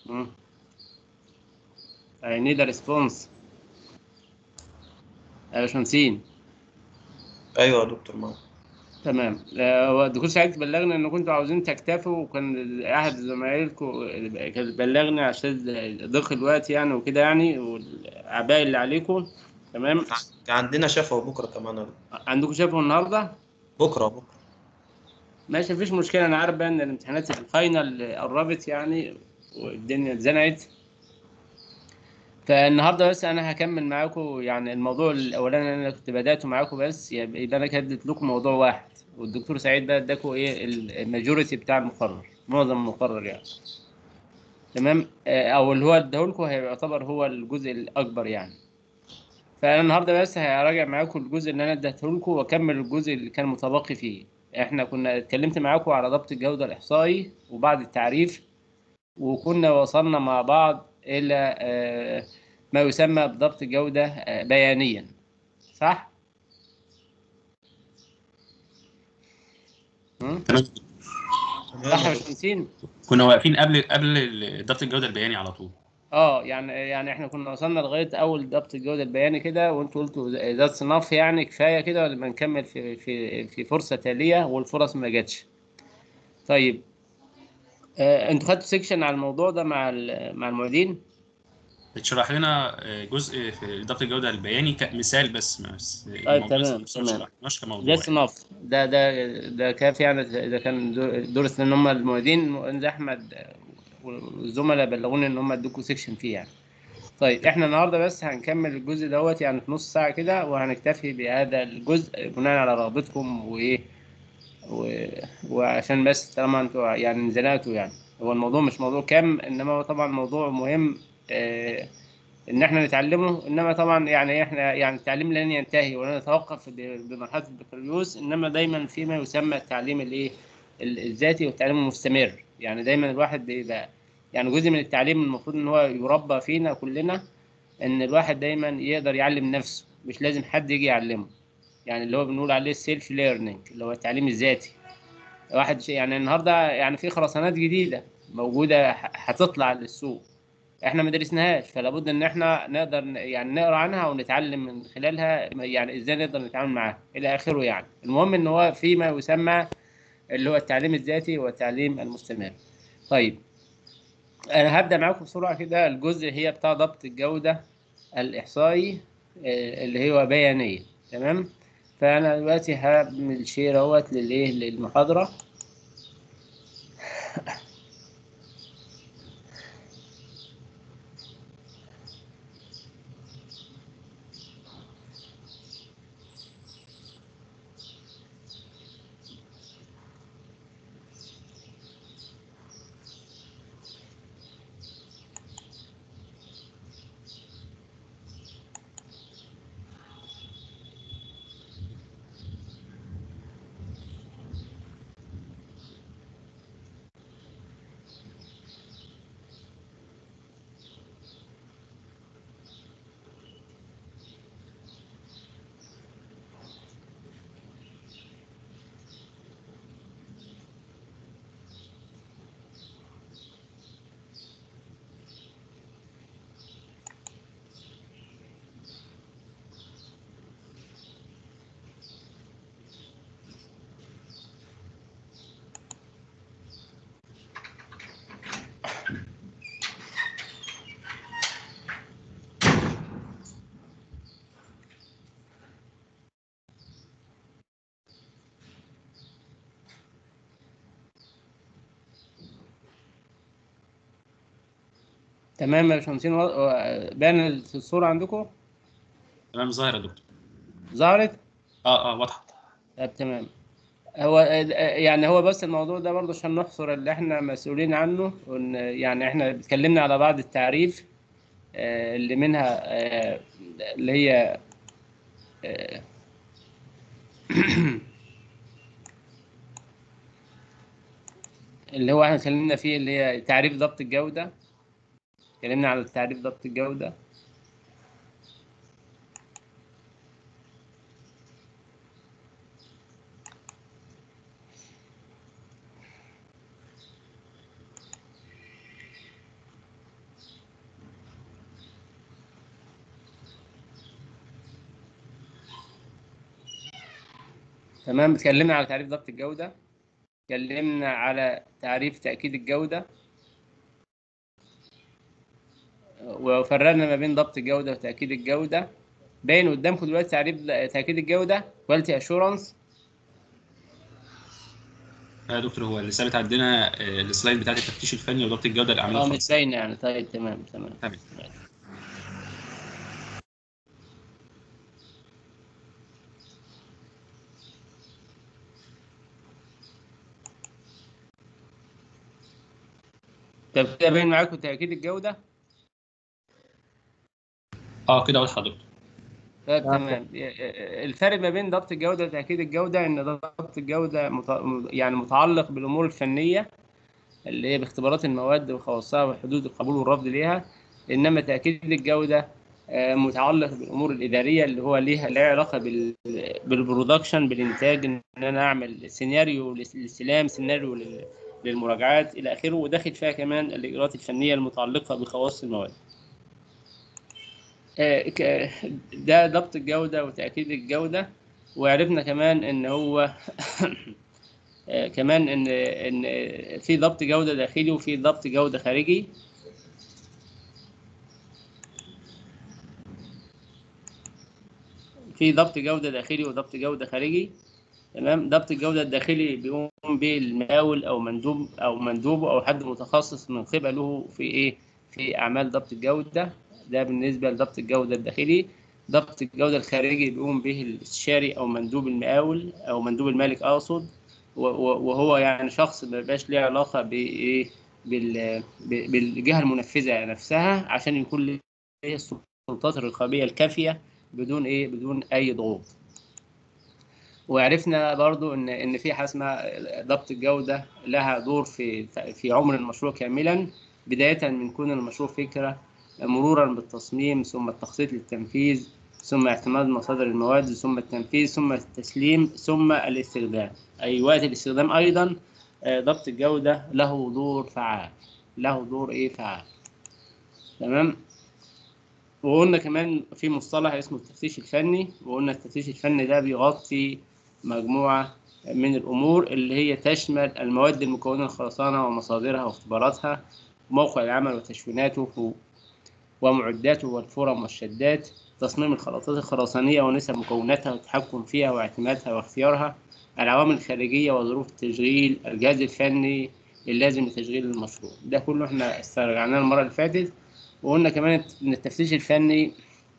مم. I need a response يا باشمهندسين ايوه يا دكتور معاك تمام آه، هو الدكتور سعيد بلغني ان كنتوا عاوزين تكتفوا وكان احد زمايلكم كان بلغني عشان ضيق الوقت يعني وكده يعني والاعباء اللي عليكم تمام كان عندنا شفا بكره كمان يا دكتور. عندكم شافوا النهارده بكره بكره ماشي مفيش مشكله انا عارف بقى ان الامتحانات الفاينل قربت يعني والدنيا اتزنقت فالنهارده بس انا هكمل معاكم يعني الموضوع الاولاني اللي انا كنت بداته معاكم بس يبقى يبقى انا كده اديت لكم موضوع واحد والدكتور سعيد بقى اداكم ايه الماجوريتي بتاع المقرر معظم المقرر يعني تمام آه، او اللي هو اداهولكم هيعتبر هو الجزء الاكبر يعني فانا النهارده بس هراجع معاكم الجزء اللي انا اديتهولكم واكمل الجزء اللي كان متبقي فيه احنا كنا اتكلمت معاكم على ضبط الجوده الاحصائي وبعد التعريف وكنا وصلنا مع بعض الى آه، ما يسمى بضبط الجوده آه، بيانيا صح؟ مم؟ تمام صح يا باشمهندسين؟ كنا واقفين قبل قبل ال- ضبط الجوده البياني على طول اه يعني يعني احنا كنا وصلنا لغايه اول ضبط الجوده البياني كده وانتوا قلتوا ذات صناف يعني كفايه كده ولا ما نكمل في في في فرصه تاليه والفرص ما جاتش. طيب آه انتوا خدتوا سيكشن على الموضوع ده مع ال- مع المعيدين؟ اتشرح لنا آه، جزء في ضبط الجوده البياني كمثال بس بس طيب، تمام، بس ما تمام. شرحناش ده كموضوع يعني. صناف ده ده ده كافي يعني ده كان دور- درس ان هم المعيدين المهندس احمد والزملاء بلغوني ان هم ادوكوا سيكشن فيه يعني. طيب احنا النهارده بس هنكمل الجزء دوت يعني في نص ساعه كده وهنكتفي بهذا الجزء بناء على رغبتكم وايه و... وعشان بس طالما انتوا يعني انزلاتوا يعني هو الموضوع مش موضوع كم انما هو طبعا موضوع مهم آه ان احنا نتعلمه انما طبعا يعني احنا يعني التعليم لن ينتهي ولن يتوقف ب- بمرحله البكالوريوس انما دايما فيما يسمى التعليم الايه ال- الذاتي والتعليم المستمر يعني دايما الواحد بيبقى يعني جزء من التعليم المفروض ان هو يربى فينا كلنا ان الواحد دايما يقدر يعلم نفسه مش لازم حد يجي يعلمه يعني اللي هو بنقول عليه السيلف ليرنينج اللي هو التعليم الذاتي واحد شيء يعني النهارده يعني في خرسانات جديده موجوده ح- هتطلع للسوق احنا ما درسناهاش فلا بد ان احنا نقدر ن- يعني نقرا عنها ونتعلم من خلالها يعني ازاي نقدر نتعامل معاها الى اخره يعني المهم ان هو في ما يسمى اللي هو التعليم الذاتي والتعليم المستمر طيب انا هبدا معاكم بسرعه كده الجزء هي بتاع ضبط الجوده الاحصائي آه، اللي هو بيانيه تمام فانا دلوقتي هعمل شير اهوت للايه للمحاضره تمام يا باشمهندسين و- بان الصوره عندكم تمام ظاهر يا دكتور ظهرت اه اه واضحه طب تمام هو يعني هو بس الموضوع ده برضه عشان نحصر اللي احنا مسؤولين عنه وان يعني احنا اتكلمنا على بعض التعريف آه، اللي منها آه، اللي هي آه، اللي هو احنا اتكلمنا فيه اللي هي تعريف ضبط الجودة اتكلمنا على تعريف ضبط الجودة تمام اتكلمنا على تعريف ضبط الجودة اتكلمنا على تعريف تأكيد الجودة وفرقنا ما بين ضبط الجودة وتأكيد الجودة باين قدامكم دلوقتي تعريف تأكيد الجودة كواليتي اشورنس يا دكتور هو اللي ثابت عندنا آه، السلايد بتاعت التفتيش الفني وضبط الجوده الاعمال اه الخاصه مش باينة يعني طيب تمام تمام تمام طب كده باين معاكم تأكيد الجودة اه كده واضحه يا دكتور طيب آه، تمام الفرق ما بين ضبط الجودة وتأكيد الجودة إن ضبط الجودة مت- يعني متعلق بالأمور الفنية اللي هي باختبارات المواد وخواصها وحدود القبول والرفض ليها إنما تأكيد الجودة آه، متعلق بالأمور الإدارية اللي هو ليها لها علاقة بال بالبرودكشن بالإنتاج إن أنا أعمل سيناريو للاستلام سيناريو لل- للمراجعات إلى آخره وداخل فيها كمان الإجراءات الفنية المتعلقة بخواص المواد. آه، ك- ده ضبط الجودة وتأكيد الجودة وعرفنا كمان إن هو آه، كمان إن إن في ضبط جودة داخلي وفي ضبط جودة خارجي في ضبط جودة داخلي وضبط جودة خارجي تمام ضبط الجودة الداخلي بيقوم به المقاول أو مندوب أو مندوبه أو حد متخصص من قبله في إيه في أعمال ضبط الجودة ده بالنسبة لضبط الجودة الداخلي ضبط الجودة الخارجي بيقوم به الاستشاري أو مندوب المقاول أو مندوب المالك أقصد و- و- وهو يعني شخص ما بيبقاش ليه علاقة بإيه بال- ب- بالجهة المنفذة نفسها عشان يكون ليه السلطات الرقابية الكافية بدون إيه بدون أي ضغوط وعرفنا برضو ان ان في حاجه اسمها ضبط الجوده لها دور في في عمر المشروع كاملا بدايه من كون المشروع فكره مرورا بالتصميم ثم التخطيط للتنفيذ ثم اعتماد مصادر المواد ثم التنفيذ ثم التسليم ثم الاستخدام اي وقت الاستخدام ايضا آه، ضبط الجوده له دور فعال له دور ايه فعال تمام وقلنا كمان في مصطلح اسمه التفتيش الفني وقلنا التفتيش الفني ده بيغطي مجموعة من الأمور اللي هي تشمل المواد المكونة الخرسانة ومصادرها واختباراتها موقع العمل وتشويناته ومعداته والفرم والشدات تصميم الخلاطات الخرسانية ونسب مكوناتها والتحكم فيها واعتمادها واختيارها العوامل الخارجية وظروف التشغيل الجهاز الفني اللازم لتشغيل المشروع ده كله احنا استرجعناه المرة اللي فاتت وقلنا كمان ان التفتيش الفني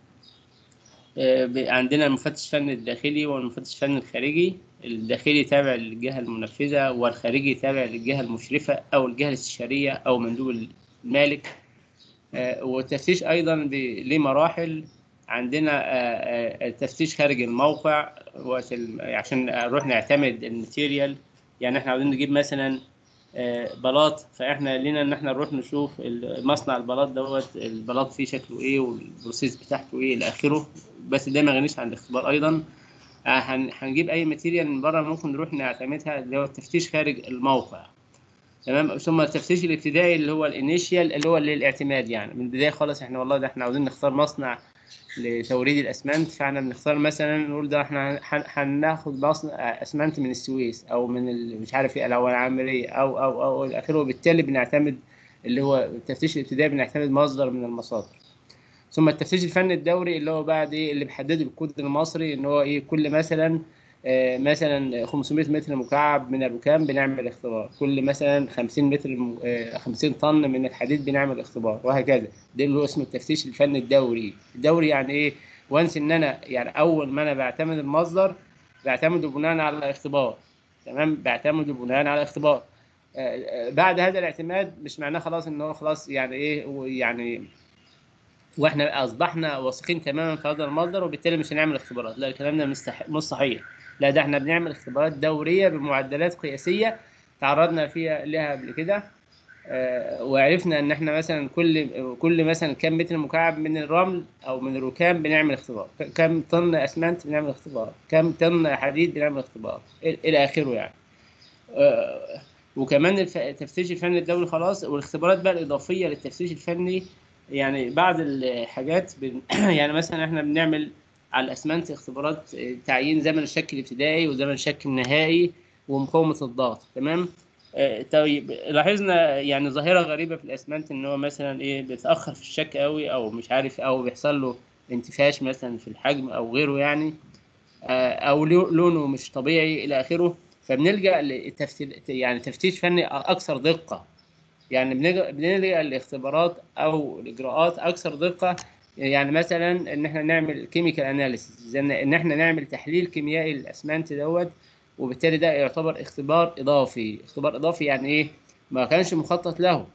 آه، ب- عندنا المفتش الفني الداخلي والمفتش الفني الخارجي الداخلي تابع للجهة المنفذة والخارجي تابع للجهة المشرفة أو الجهة الاستشارية أو مندوب المالك آه، والتفتيش أيضا ب- ليه مراحل عندنا آه، آه، التفتيش خارج الموقع وقت الم- عشان نروح نعتمد الماتيريال يعني احنا عاوزين نجيب مثلا آه، بلاط فاحنا لينا ان احنا نروح نشوف ال- مصنع البلاط دوت البلاط فيه شكله ايه والبروسيس بتاعته ايه الى اخره بس ده ما غنيش عن الاختبار ايضا آه، هن- هنجيب اي ماتيريال من بره ممكن نروح نعتمدها اللي هو التفتيش خارج الموقع تمام ثم التفتيش الابتدائي اللي هو الانيشيال اللي هو للاعتماد يعني من البدايه خالص احنا والله ده احنا عاوزين نختار مصنع لتوريد الاسمنت فاحنا بنختار مثلا نقول ده احنا هن- هناخد مصنع اسمنت من السويس او من ال- مش عارف ايه او العامريه او او او الى اخره وبالتالي بنعتمد اللي هو التفتيش الابتدائي بنعتمد مصدر من المصادر ثم التفتيش الفني الدوري اللي هو بعد ايه اللي بيحدده الكود المصري ان هو ايه كل مثلا آه، مثلا 500 متر مكعب من الركام بنعمل اختبار كل مثلا 50 متر م- آه، 50 طن من الحديد بنعمل اختبار وهكذا ده اللي هو اسمه التفتيش الفني الدوري الدوري يعني ايه وانس ان انا يعني اول ما انا بعتمد المصدر بعتمده بناء على اختبار تمام بعتمده بناء على اختبار آه، آه، بعد هذا الاعتماد مش معناه خلاص ان هو خلاص يعني ايه يعني واحنا اصبحنا واثقين تماما في هذا المصدر وبالتالي مش هنعمل اختبارات لا الكلام ده مستح... مش صحيح لا ده احنا بنعمل اختبارات دوريه بمعدلات قياسيه تعرضنا فيها لها قبل كده آه، وعرفنا ان احنا مثلا كل كل مثلا كم متر مكعب من الرمل او من الركام بنعمل اختبار ك- كم طن اسمنت بنعمل اختبار كم طن حديد بنعمل اختبار إل- الى اخره يعني آه، وكمان الف- التفتيش الفني الدولي خلاص والاختبارات بقى الاضافيه للتفتيش الفني يعني بعض الحاجات بن... يعني مثلا احنا بنعمل على الاسمنت اختبارات آه، تعيين زمن الشك الابتدائي وزمن الشك النهائي ومقاومه الضغط تمام آه، طيب لاحظنا يعني ظاهره غريبه في الاسمنت ان هو مثلا ايه بيتاخر في الشك قوي او مش عارف او بيحصل له انتفاش مثلا في الحجم او غيره يعني آه، او لو- لونه مش طبيعي الى اخره فبنلجا لتفتيش يعني تفتيش فني اكثر دقه يعني بنلجا بنلجا لاختبارات او الاجراءات اكثر دقه يعني مثلا ان احنا نعمل كيميكال اناليسيس ان احنا نعمل تحليل كيميائي للاسمنت دوت وبالتالي ده يعتبر اختبار اضافي اختبار اضافي يعني ايه ما كانش مخطط له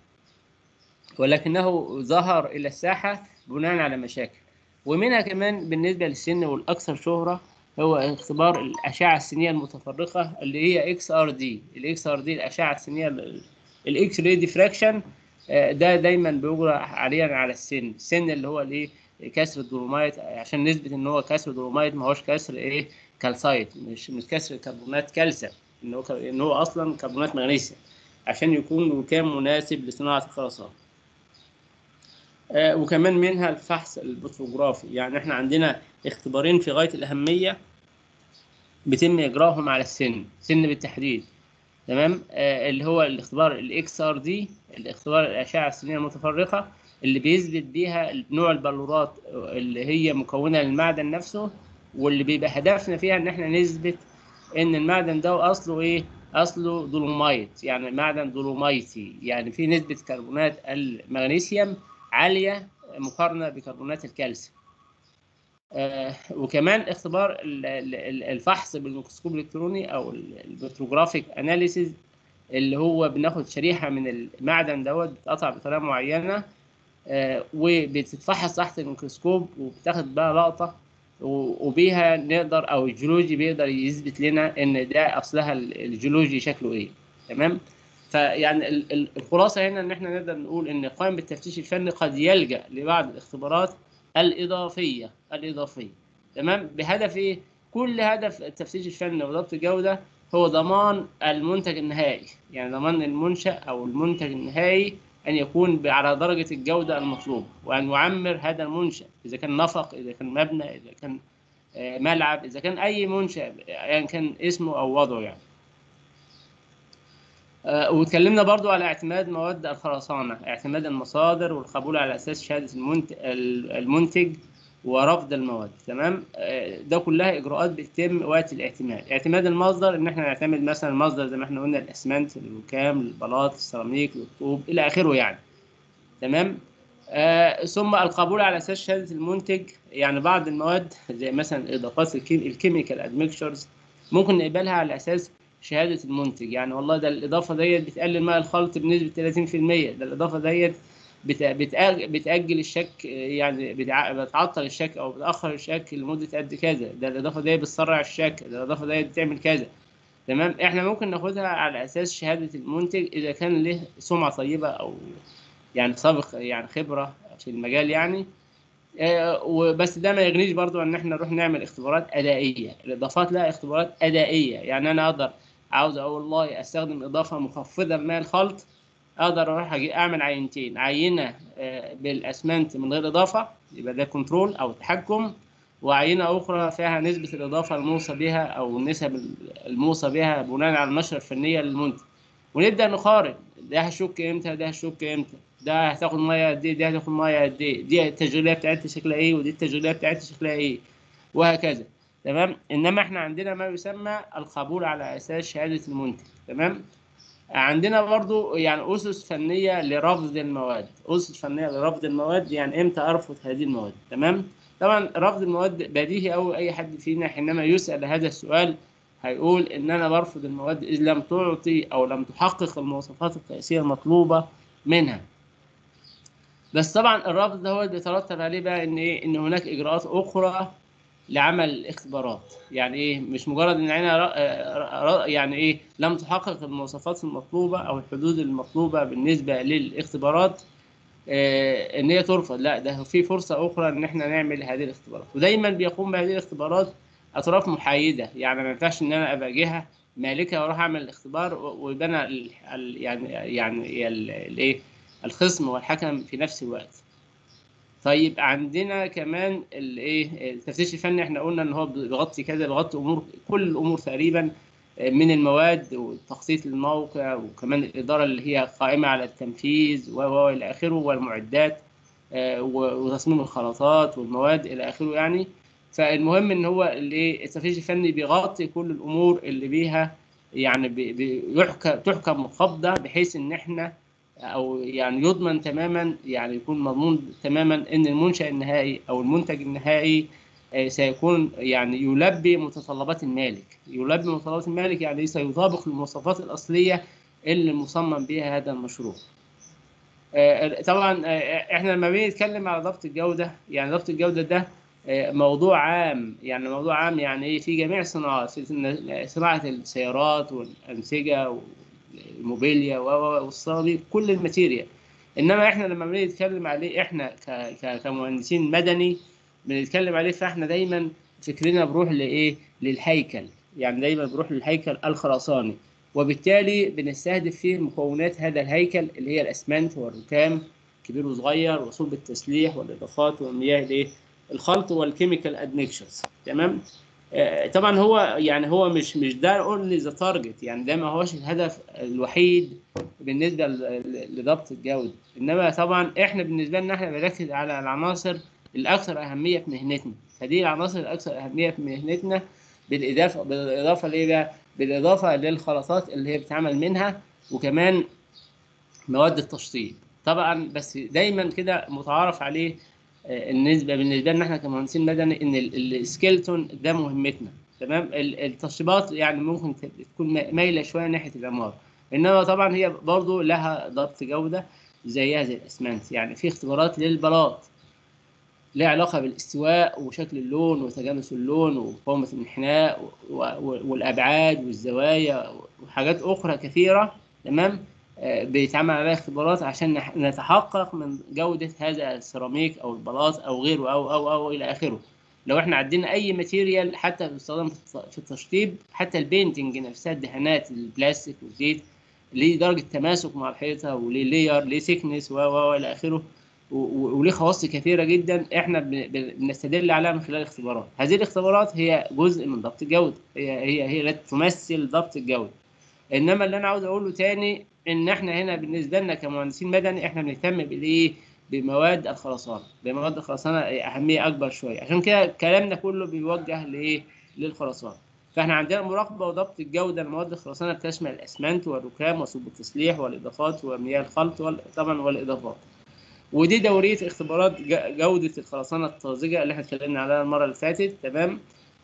ولكنه ظهر الى الساحه بناء على مشاكل ومنها كمان بالنسبه للسن والاكثر شهره هو اختبار الاشعه السينيه المتفرقه اللي هي اكس ار دي الاكس ار دي الاشعه السينيه الاكس راي ديفراكشن ده دايما بيجرى حاليا على السن السن اللي هو الايه كسر الدولومايت عشان نثبت ان هو كسر دولومايت ما هوش كسر ايه كالسايت مش مش كسر كربونات كالسيوم ان هو ك- ان هو اصلا كربونات مغنيسيوم عشان يكون مكان مناسب لصناعه الخرسانه آه، وكمان منها الفحص البتروجرافي يعني احنا عندنا اختبارين في غايه الاهميه بيتم اجراءهم على السن سن بالتحديد تمام آه اللي هو الاختبار الاكس ار دي الاختبار الاشعه السينيه المتفرقه اللي بيثبت بيها نوع البلورات اللي هي مكونه للمعدن نفسه واللي بيبقى هدفنا فيها ان احنا نثبت ان المعدن ده اصله ايه اصله دولومايت يعني معدن دولومايتي يعني فيه نسبه كربونات المغنيسيوم عاليه مقارنه بكربونات الكالسيوم آه وكمان اختبار ال- ال- ال- الفحص بالميكروسكوب الالكتروني او ال- البتروجرافيك اناليسيز اللي هو بناخد شريحه من المعدن دوت بتقطع بطريقه معينه آه وبتتفحص تحت الميكروسكوب وبتاخد بقى لقطه و- وبيها نقدر او الجيولوجي بيقدر يثبت لنا ان ده اصلها ال- الجيولوجي شكله ايه تمام فيعني ال- ال- الخلاصه هنا ان احنا نقدر نقول ان قائم بالتفتيش الفني قد يلجا لبعض الاختبارات الاضافيه الاضافيه تمام بهدف ايه كل هدف التفتيش الفني وضبط الجوده هو ضمان المنتج النهائي يعني ضمان المنشا او المنتج النهائي ان يكون ب- على درجه الجوده المطلوبه وان يعمر هذا المنشا اذا كان نفق اذا كان مبنى اذا كان آه، ملعب اذا كان اي منشا ايا كان اسمه او وضعه يعني آه، واتكلمنا برضو على اعتماد مواد الخرسانة اعتماد المصادر والقبول على أساس شهادة المنت- ال- المنتج ورفض المواد تمام آه، ده كلها إجراءات بتتم وقت الاعتماد اعتماد المصدر إن احنا نعتمد مثلا المصدر زي ما احنا قلنا الأسمنت الركام البلاط السيراميك الطوب إلى آخره يعني تمام آه ثم القبول على اساس شهاده المنتج يعني بعض المواد زي مثلا اضافات الكيم- الكيميكال ادمكشرز ممكن نقبلها على اساس شهاده المنتج يعني والله ده الاضافه ديت بتقلل ماء الخلط بنسبه 30% ده الاضافه ديت بت- بتأج- بتاجل الشك يعني بتع- بتعطل الشك او بتاخر الشك لمده قد كذا ده الاضافه ديت بتسرع الشك ده الاضافه ديت بتعمل كذا تمام احنا ممكن ناخدها على اساس شهاده المنتج اذا كان له سمعه طيبه او يعني سابق يعني خبره في المجال يعني آه، وبس ده ما يغنيش برضو ان احنا نروح نعمل اختبارات ادائيه الاضافات لها اختبارات ادائيه يعني انا اقدر عاوز اقول والله استخدم اضافه مخفضه لماء الخلط اقدر اروح أجي اعمل عينتين عينه آه، بالاسمنت من غير اضافه يبقى ده كنترول او تحكم وعينه اخرى فيها نسبه الاضافه الموصى بها او النسب الموصى بها بناء على النشره الفنيه للمنتج ونبدا نقارن ده هشك امتى ده هشك امتى ده هتاخد ميه قد ايه ده هتاخد ميه قد ايه دي التشغيليه بتاعتها شكلها ايه ودي التشغيليه بتاعتها شكلها ايه وهكذا تمام انما احنا عندنا ما يسمى القبول على اساس شهاده المنتج تمام عندنا برضو يعني اسس فنيه لرفض المواد اسس فنيه لرفض المواد يعني امتى ارفض هذه المواد تمام طبعا رفض المواد بديهي او اي حد فينا حينما يسال هذا السؤال هيقول ان انا برفض المواد اذ لم تعطي او لم تحقق المواصفات القياسيه المطلوبه منها بس طبعا الرفض ده هو بيترتب عليه بقى ان ايه ان هناك اجراءات اخرى لعمل الاختبارات يعني ايه مش مجرد ان انا ر- ر- ر- يعني ايه لم تحقق المواصفات المطلوبه او الحدود المطلوبه بالنسبه للاختبارات آه، ان هي ترفض لا ده في فرصه اخرى ان احنا نعمل هذه الاختبارات ودايما بيقوم بهذه الاختبارات اطراف محايده يعني ما ينفعش ان انا ابقى جهه مالكه واروح اعمل الاختبار و- ويبقى انا ال- ال- يعني يعني ال- الايه الخصم والحكم في نفس الوقت طيب عندنا كمان الايه التفتيش الفني احنا قلنا ان هو بيغطي كذا بيغطي امور كل الامور تقريبا من المواد وتخطيط الموقع وكمان الاداره اللي هي قائمه على التنفيذ و الى اخره والمعدات آه، و- وتصميم الخلطات والمواد الى اخره يعني فالمهم ان هو الايه التفتيش الفني بيغطي كل الامور اللي بيها يعني بي- بيحكى تحكم قبضه بحيث ان احنا او يعني يضمن تماما يعني يكون مضمون تماما ان المنشا النهائي او المنتج النهائي آه، سيكون يعني يلبي متطلبات المالك يلبي متطلبات المالك يعني سيطابق المواصفات الاصليه اللي مصمم بها هذا المشروع آه، طبعا آه، احنا لما بنتكلم على ضبط الجوده يعني ضبط الجوده ده آه، موضوع عام يعني موضوع عام يعني ايه في جميع الصناعات في صناعه السيارات والانسجه والموبيليا و- و- والصواريخ كل الماتيريال انما احنا لما بنتكلم عليه احنا ك- ك- كمهندسين مدني بنتكلم عليه فاحنا دايما فكرنا بروح لايه للهيكل يعني دايما بروح للهيكل الخرساني وبالتالي بنستهدف فيه مكونات هذا الهيكل اللي هي الاسمنت والركام كبير وصغير وصلب التسليح والاضافات والمياه الايه الخلط والكيميكال ادمكشرز تمام آه، طبعا هو يعني هو مش مش ده اونلي ذا تارجت يعني ده ما هوش الهدف الوحيد بالنسبه ل- ل- لضبط الجوده انما طبعا احنا بالنسبه لنا احنا بنركز على العناصر الاكثر اهميه في مهنتنا فدي العناصر الاكثر اهميه في مهنتنا بالاضافه بالاضافه ليه بقى بالاضافه للخلطات اللي هي بتتعمل منها وكمان مواد التشطيب طبعا بس دايما كده متعارف عليه آه، النسبه بالنسبه لنا احنا كمهندسين مدني ان ال- السكيلتون ده مهمتنا تمام ال- التشطيبات يعني ممكن ت- تكون م- مايله شويه ناحيه العماره انما طبعا هي برضو لها ضبط جوده زيها زي الاسمنت يعني في اختبارات للبلاط ليها علاقه بالاستواء وشكل اللون وتجانس اللون ومقاومه الانحناء و- و- والابعاد والزوايا وحاجات اخرى كثيره تمام آه، بيتعمل عليها اختبارات عشان نح- نتحقق من جودة هذا السيراميك أو البلاط أو غيره أو أو أو إلى آخره. لو إحنا عندنا أي ماتيريال حتى بيستخدم في الت- في التشطيب حتى البينتنج نفسها الدهانات البلاستيك والزيت ليه درجة تماسك مع الحيطة وليه لير ليه سيكنس و و إلى آخره و- و- وليه خواص كثيرة جدا إحنا بن- بن- بنستدل عليها من خلال الاختبارات. هذه الاختبارات هي جزء من ضبط الجودة هي هي هي التي تمثل ضبط الجودة. انما اللي انا عاوز اقوله تاني ان احنا هنا بالنسبه لنا كمهندسين مدني احنا بنهتم بالايه بمواد الخرسانه بمواد الخرسانه اهميه اكبر شويه عشان كده كلامنا كله بيوجه لايه للخرسانه فاحنا عندنا مراقبه وضبط الجوده لمواد الخرسانه بتشمل الاسمنت والركام وصوب التسليح والاضافات ومياه الخلط وال- طبعا والاضافات ودي دوريه اختبارات ج- جوده الخرسانه الطازجه اللي احنا اتكلمنا عليها المره اللي فاتت تمام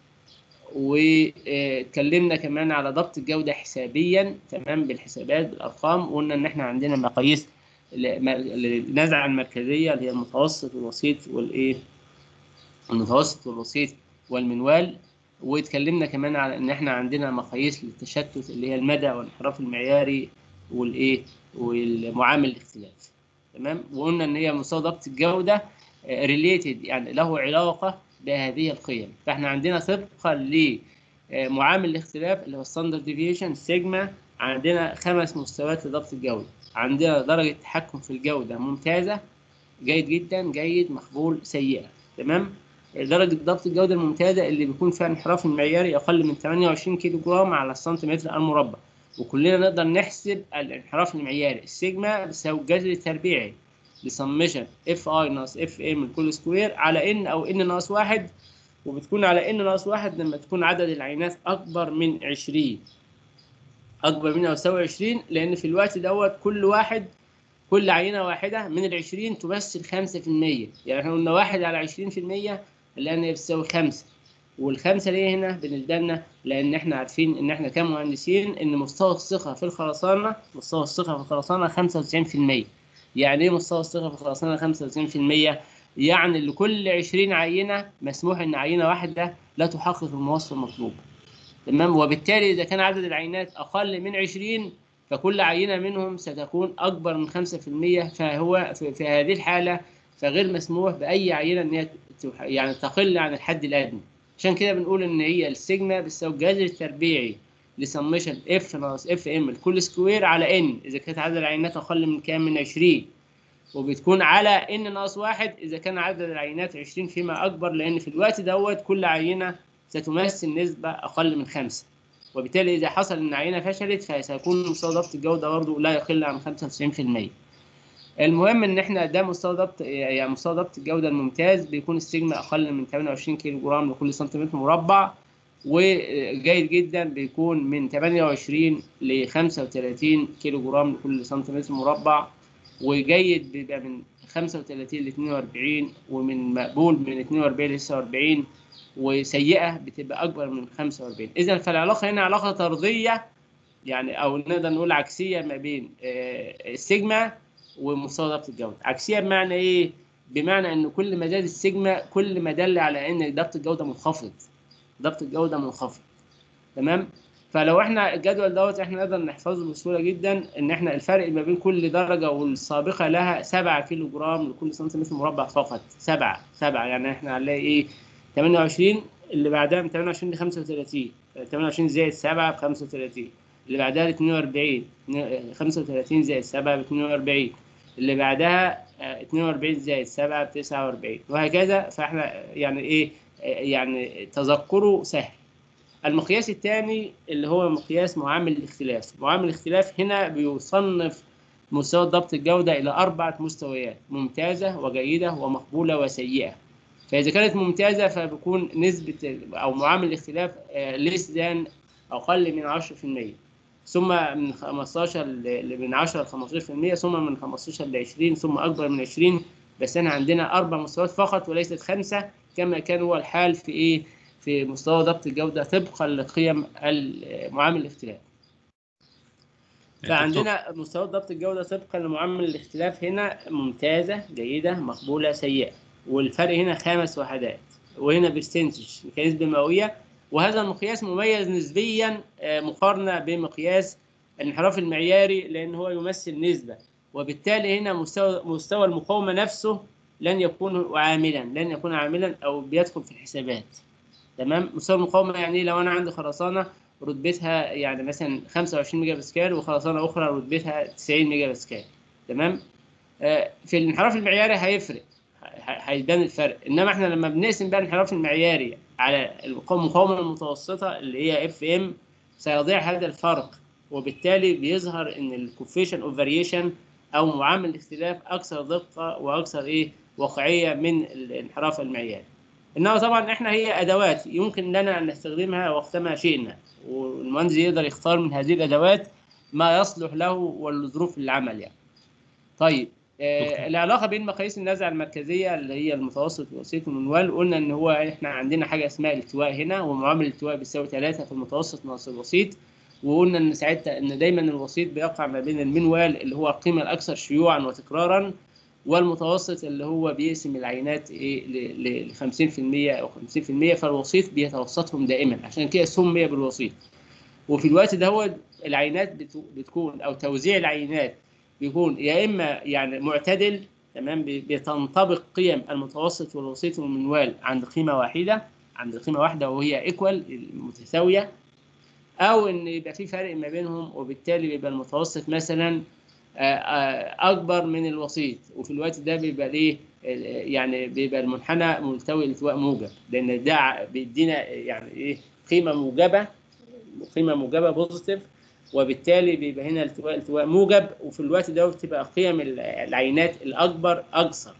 واتكلمنا كمان على ضبط الجودة حسابيا تمام بالحسابات بالأرقام وقلنا إن إحنا عندنا مقاييس ل- م- للنزعة المركزية اللي هي المتوسط والوسيط والإيه المتوسط والوسيط والمنوال واتكلمنا كمان على إن إحنا عندنا مقاييس للتشتت اللي هي المدى والانحراف المعياري والإيه والمعامل الاختلاف تمام وقلنا إن هي مستوى ضبط الجودة ريليتد يعني له علاقة بهذه القيم فاحنا عندنا طبقا لمعامل الاختلاف اللي هو ستاندرد ديفيشن سيجما عندنا خمس مستويات لضبط الجوده عندنا درجه تحكم في الجوده ممتازه جيد جدا جيد مقبول سيئه تمام درجه ضبط الجوده الممتازه اللي بيكون فيها انحراف المعياري اقل من 28 كيلو جرام على السنتيمتر المربع وكلنا نقدر نحسب الانحراف المعياري السيجما بتساوي الجذر التربيعي لسمشن اف اي ناقص اف ام الكل سكوير على ان او ان ناقص واحد وبتكون على ان ناقص واحد لما تكون عدد العينات اكبر من 20 اكبر من او يساوي 20 لان في الوقت دوت كل واحد كل عينه واحده من ال 20 تمثل 5% يعني احنا قلنا واحد على 20% لان هي بتساوي 5 والخمسه ليه هنا بالنسبه لنا لان احنا عارفين ان احنا كمهندسين ان مستوى الثقه في الخرسانه مستوى الثقه في الخرسانه 95% يعني ايه مستوى الثقه في الخرسانه 95% يعني لكل 20 عينه مسموح ان عينه واحده لا تحقق المواصفه المطلوبه تمام وبالتالي اذا كان عدد العينات اقل من 20 فكل عينه منهم ستكون اكبر من 5% فهو في, في هذه الحاله فغير مسموح باي عينه ان هي تح- يعني تقل عن الحد الادنى عشان كده بنقول ان هي السيجما بتساوي الجذر التربيعي لسمشن اف ناقص اف ام الكل سكوير على ان اذا كانت عدد العينات اقل من كام من 20 وبتكون على ان ناقص واحد اذا كان عدد العينات 20 فيما اكبر لان في الوقت دوت كل عينه ستمثل نسبه اقل من خمسه وبالتالي اذا حصل ان عينه فشلت فسيكون مستوى ضبط الجوده برضه لا يقل عن 95% المهم ان احنا ده مستوى ضبط يعني مستوى ضبط الجوده الممتاز بيكون السيجما اقل من 28 كيلو جرام لكل سنتيمتر مربع وجيد جدا بيكون من 28 ل 35 كيلو جرام لكل سنتيمتر مربع وجيد بيبقى من 35 ل 42 ومن مقبول من 42 ل 49 وسيئه بتبقى اكبر من 45 اذا فالعلاقه هنا علاقه طرديه يعني او نقدر نقول عكسيه ما بين آه، السيجما ومستوى ضبط الجوده عكسيه بمعنى ايه بمعنى ان كل ما زاد السيجما كل ما دل على ان ضبط الجوده منخفض ضبط الجوده منخفض تمام فلو احنا الجدول دوت احنا نقدر نحفظه بسهوله جدا ان احنا الفرق ما بين كل درجه والسابقه لها 7 كيلو جرام لكل سنتيمتر مربع فقط 7 7 يعني احنا هنلاقي ايه 28 اللي بعدها من 28 ل 35 28 زائد 7 ب 35 اللي بعدها ل 42 35 زائد 7 ب 42 اللي بعدها آه، 42 زائد 7 ب 49 وهكذا فاحنا يعني ايه آه، يعني تذكره سهل المقياس الثاني اللي هو مقياس معامل الاختلاف معامل الاختلاف هنا بيصنف مستوى ضبط الجودة إلى أربعة مستويات ممتازة وجيدة ومقبولة وسيئة فإذا كانت ممتازة فبيكون نسبة أو معامل الاختلاف ليس ذان أقل من 10% ثم من 15 ل- من 10 ل 15% ثم من 15 ل 20 ثم أكبر من 20 بس أنا عندنا أربع مستويات فقط وليست خمسة كما كان هو الحال في إيه في مستوى ضبط الجودة طبقا لقيم ال- معامل الاختلاف فعندنا مستوى ضبط الجودة طبقا لمعامل الاختلاف هنا ممتازة جيدة مقبولة سيئة والفرق هنا خمس وحدات وهنا برسنتج كنسبة مئوية وهذا المقياس مميز نسبيا آه، مقارنة بمقياس الانحراف المعياري لأن هو يمثل نسبة وبالتالي هنا مستوى مستوى المقاومة نفسه لن يكون عاملا لن يكون عاملا أو بيدخل في الحسابات تمام مستوى المقاومة يعني إيه؟ لو أنا عندي خرسانة رتبتها يعني مثلا 25 ميجا باسكال وخرسانة أخرى رتبتها 90 ميجا باسكال تمام آه، في الانحراف المعياري هيفرق ه- هيبان الفرق انما احنا لما بنقسم بقى الانحراف المعياري على المقاومه المتوسطه اللي هي اف ام سيضيع هذا الفرق وبالتالي بيظهر ان الكوفيشن اوف فاريشن او معامل الاختلاف اكثر دقه واكثر ايه واقعيه من الانحراف المعياري انما طبعا احنا هي ادوات يمكن لنا ان نستخدمها وقتما شئنا والمهندس يقدر يختار من هذه الادوات ما يصلح له ولظروف العمل يعني طيب آه، العلاقه بين مقاييس النزعه المركزيه اللي هي المتوسط والوسيط والمنوال قلنا ان هو احنا عندنا حاجه اسمها الالتواء هنا ومعامل الالتواء بيساوي 3 في المتوسط ناقص الوسيط وقلنا ان ساعتها ان دايما الوسيط بيقع ما بين المنوال اللي هو القيمه الاكثر شيوعا وتكرارا والمتوسط اللي هو بيقسم العينات ايه ل 50% او 50% فالوسيط بيتوسطهم دائما عشان كده سمي بالوسيط وفي الوقت ده هو العينات بتو- بتكون او توزيع العينات بيكون يا اما يعني معتدل تمام بي- بتنطبق قيم المتوسط والوسيط والمنوال عند قيمه واحده عند قيمه واحده وهي ايكوال متساويه او ان يبقى في فرق ما بينهم وبالتالي بيبقى المتوسط مثلا آه، آه، اكبر من الوسيط وفي الوقت ده بيبقى ليه آه، يعني بيبقى المنحنى ملتوي التواء موجب لان ده ع- بيدينا يعني ايه قيمه موجبه قيمه موجبه بوزيتيف وبالتالي بيبقى هنا التواء التواء موجب وفي الوقت ده بتبقى قيم ال- العينات الاكبر اكثر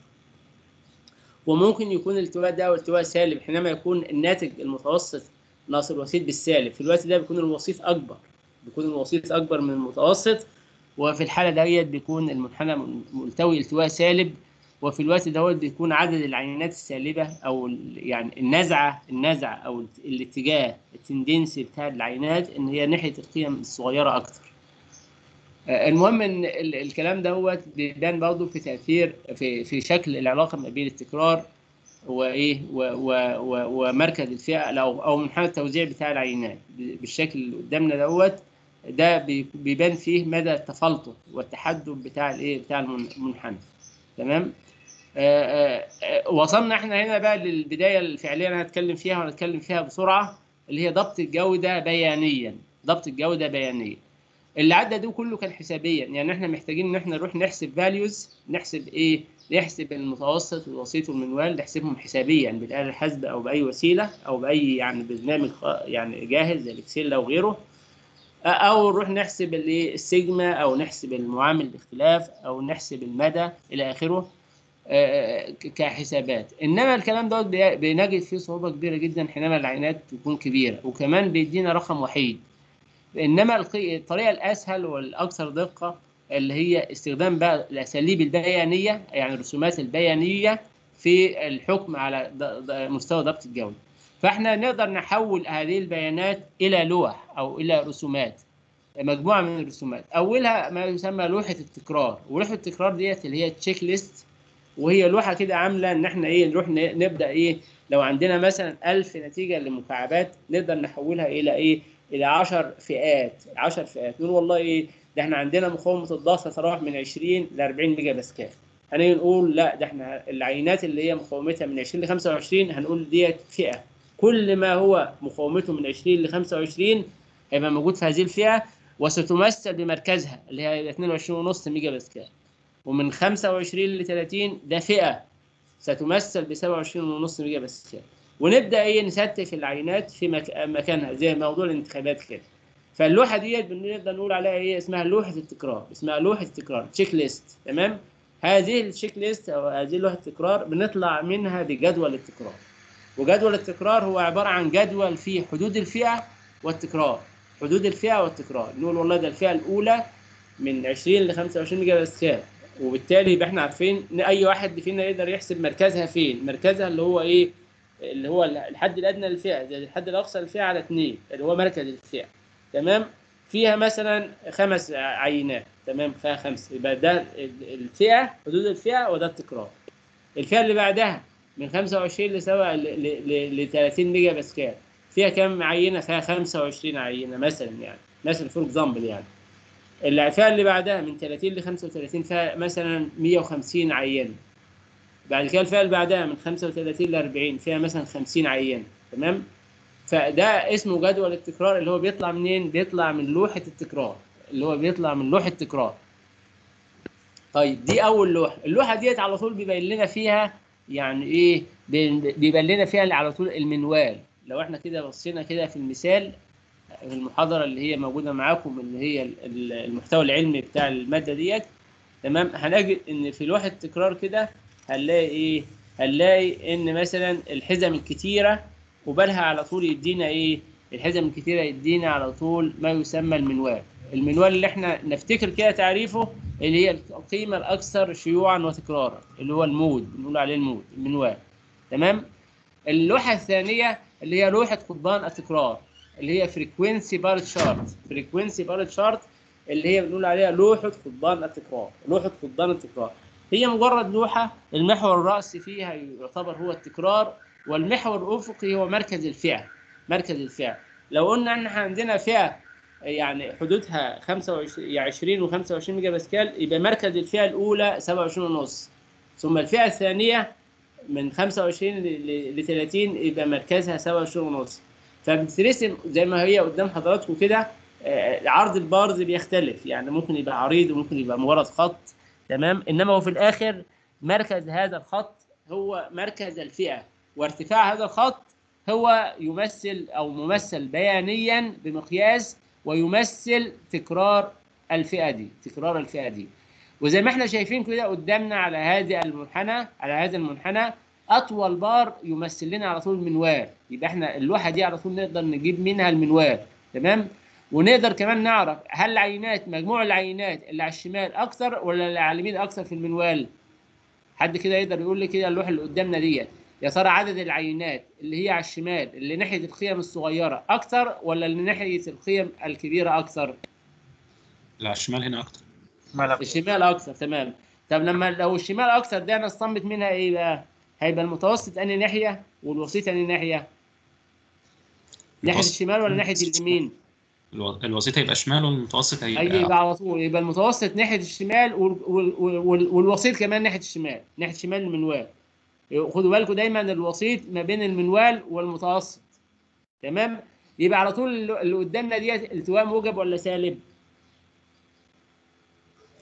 وممكن يكون الالتواء ده او التواء سالب حينما يكون الناتج المتوسط ناقص الوسيط بالسالب في الوقت ده بيكون الوسيط اكبر بيكون الوسيط اكبر من المتوسط وفي الحاله ديت بيكون المنحنى ملتوي التواء سالب وفي الوقت دوت بيكون عدد العينات السالبه او ال- يعني النزعه النزعه او ال- الاتجاه التندنسي بتاع العينات ان هي ناحيه القيم الصغيره اكتر. آه، المهم ان ال- الكلام دوت بيبان برضه في تاثير في في شكل العلاقه ما بين التكرار وايه و و و ومركز الفئه او او منحنى التوزيع بتاع العينات ب- بالشكل اللي قدامنا دوت ده بي- بيبان فيه مدى التفلتط والتحدب بتاع الايه بتاع المن- المنحنى تمام آه، آه، آه، وصلنا احنا هنا بقى للبدايه الفعليه اللي انا هتكلم فيها وهنتكلم فيها بسرعه اللي هي ضبط الجوده بيانيا ضبط الجوده بيانيا اللي عدى ده كله كان حسابيا يعني احنا محتاجين ان احنا نروح نحسب فاليوز نحسب ايه نحسب المتوسط والوسيط والمنوال نحسبهم حسابيا بالاله الحاسبه او باي وسيله او باي يعني برنامج خ- يعني جاهز زي الاكسل او غيره او نروح نحسب الايه السيجما او نحسب المعامل الاختلاف او نحسب المدى الى اخره آه، ك- كحسابات انما الكلام دوت بي- بنجد فيه صعوبه كبيره جدا حينما العينات تكون كبيره وكمان بيدينا رقم وحيد انما الق- الطريقه الاسهل والاكثر دقه اللي هي استخدام بقى الاساليب البيانيه يعني الرسومات البيانيه في الحكم على ض- ض- مستوى ضبط الجوده فاحنا نقدر نحول هذه البيانات الى لوح او الى رسومات مجموعه من الرسومات اولها ما يسمى لوحه التكرار ولوحه التكرار ديت اللي هي تشيك ليست وهي لوحه كده عامله ان احنا ايه نروح ن- نبدا ايه لو عندنا مثلا 1000 نتيجه لمكعبات نقدر نحولها الى ايه الى 10 فئات 10 فئات نقول والله ايه ده احنا عندنا مقاومه الضغط تتراوح من 20 ل 40 ميجا باسكال هنيجي نقول لا ده احنا العينات اللي هي مقاومتها من 20 ل 25 هنقول ديت فئه كل ما هو مقاومته من 20 ل 25 هيبقى موجود في هذه الفئه وستمثل بمركزها اللي هي 22.5 ميجا باسكال ومن 25 ل 30 ده فئه ستمثل ب 27.5 ميجا باسكال ونبدا ايه نستف العينات في مك... مكانها زي موضوع الانتخابات كده فاللوحه ديت بنقدر نقول عليها ايه اسمها لوحه التكرار اسمها لوحه التكرار تشيك ليست تمام هذه التشيك ليست او هذه لوحه التكرار بنطلع منها بجدول التكرار وجدول التكرار هو عباره عن جدول فيه حدود الفئه والتكرار حدود الفئه والتكرار نقول والله ده الفئه الاولى من 20 ل 25 ميجا باسكال وبالتالي يبقى احنا عارفين ان اي واحد فينا يقدر يحسب مركزها فين مركزها اللي هو ايه اللي هو الحد الادنى للفئه زي الحد الاقصى للفئه على 2 اللي هو مركز الفئه تمام فيها مثلا خمس عينات تمام فيها خمس يبقى ده ال- الفئه حدود الفئه وده التكرار الفئه اللي بعدها من 25 ل 7 ل 30 ميجا باسكال فيها كم عينه فيها 25 عينه مثلا يعني مثلا فور اكزامبل يعني الفئه اللي بعدها من 30 ل 35 فيها مثلا 150 عينه بعد كده الفئه اللي بعدها من 35 ل 40 فيها مثلا 50 عينه تمام فده اسمه جدول التكرار اللي هو بيطلع منين بيطلع من لوحه التكرار اللي هو بيطلع من لوحه التكرار طيب دي اول لوحه اللوحه ديت على طول بيبين لنا فيها يعني ايه بي- بيبين لنا فيها على طول المنوال لو احنا كده بصينا كده في المثال في المحاضره اللي هي موجوده معاكم اللي هي ال- ال- المحتوى العلمي بتاع الماده ديت تمام هنجد ان في لوحه التكرار كده هنلاقي ايه هنلاقي ان مثلا الحزم الكتيره وبالها على طول يدينا ايه الحزم الكتيره يدينا على طول ما يسمى المنوال المنوال اللي احنا نفتكر كده تعريفه اللي هي القيمه الاكثر شيوعا وتكرارا اللي هو المود بنقول عليه المود المنوال تمام اللوحه الثانيه اللي هي لوحه قضبان التكرار اللي هي فريكوينسي بار تشارت فريكوينسي بار تشارت اللي هي بنقول عليها لوحه قضبان التكرار لوحه قضبان التكرار هي مجرد لوحه المحور الرأسي فيها يعتبر هو التكرار والمحور الافقي هو مركز الفئه مركز الفئه لو قلنا ان احنا عندنا فئه يعني حدودها 25 20 و25 ميجا باسكال يبقى مركز الفئه الاولى 27 ونص ثم الفئه الثانيه من 25 ل 30 يبقى مركزها 27 ونص فبترسم زي ما هي قدام حضراتكم كده آه، عرض البارز بيختلف يعني ممكن يبقى عريض وممكن يبقى مجرد خط تمام انما هو في الاخر مركز هذا الخط هو مركز الفئه وارتفاع هذا الخط هو يمثل او ممثل بيانيا بمقياس ويمثل تكرار الفئه دي تكرار الفئه دي وزي ما احنا شايفين كده قدامنا على هذا المنحنى على هذا المنحنى اطول بار يمثل لنا على طول المنوال يبقى احنا اللوحه دي على طول نقدر نجيب منها المنوال تمام ونقدر كمان نعرف هل العينات مجموع العينات اللي على الشمال اكثر ولا اللي على اليمين اكثر في المنوال حد كده يقدر يقول لي كده اللوحه اللي قدامنا ديت يا ترى عدد العينات اللي هي على الشمال اللي ناحيه القيم الصغيره اكثر ولا اللي ناحيه القيم الكبيره اكثر اللي على الشمال هنا اكتر الشمال اكثر تمام طب لما لو الشمال اكثر ده انا استنبط منها ايه بقى هيبقى المتوسط انهي ناحيه والوسيط انهي ناحيه ناحيه المتوسط- الشمال ولا ناحيه اليمين الو- الوسيط هيبقى شمال والمتوسط اي هيبقى يبقى على طول يبقى المتوسط ناحيه الشمال وال- وال- وال- والوسيط كمان ناحيه الشمال ناحيه شمال المنوال خدوا بالكم دايما الوسيط ما بين المنوال والمتوسط تمام يبقى على طول اللي اللي قدامنا ديت التواء موجب ولا سالب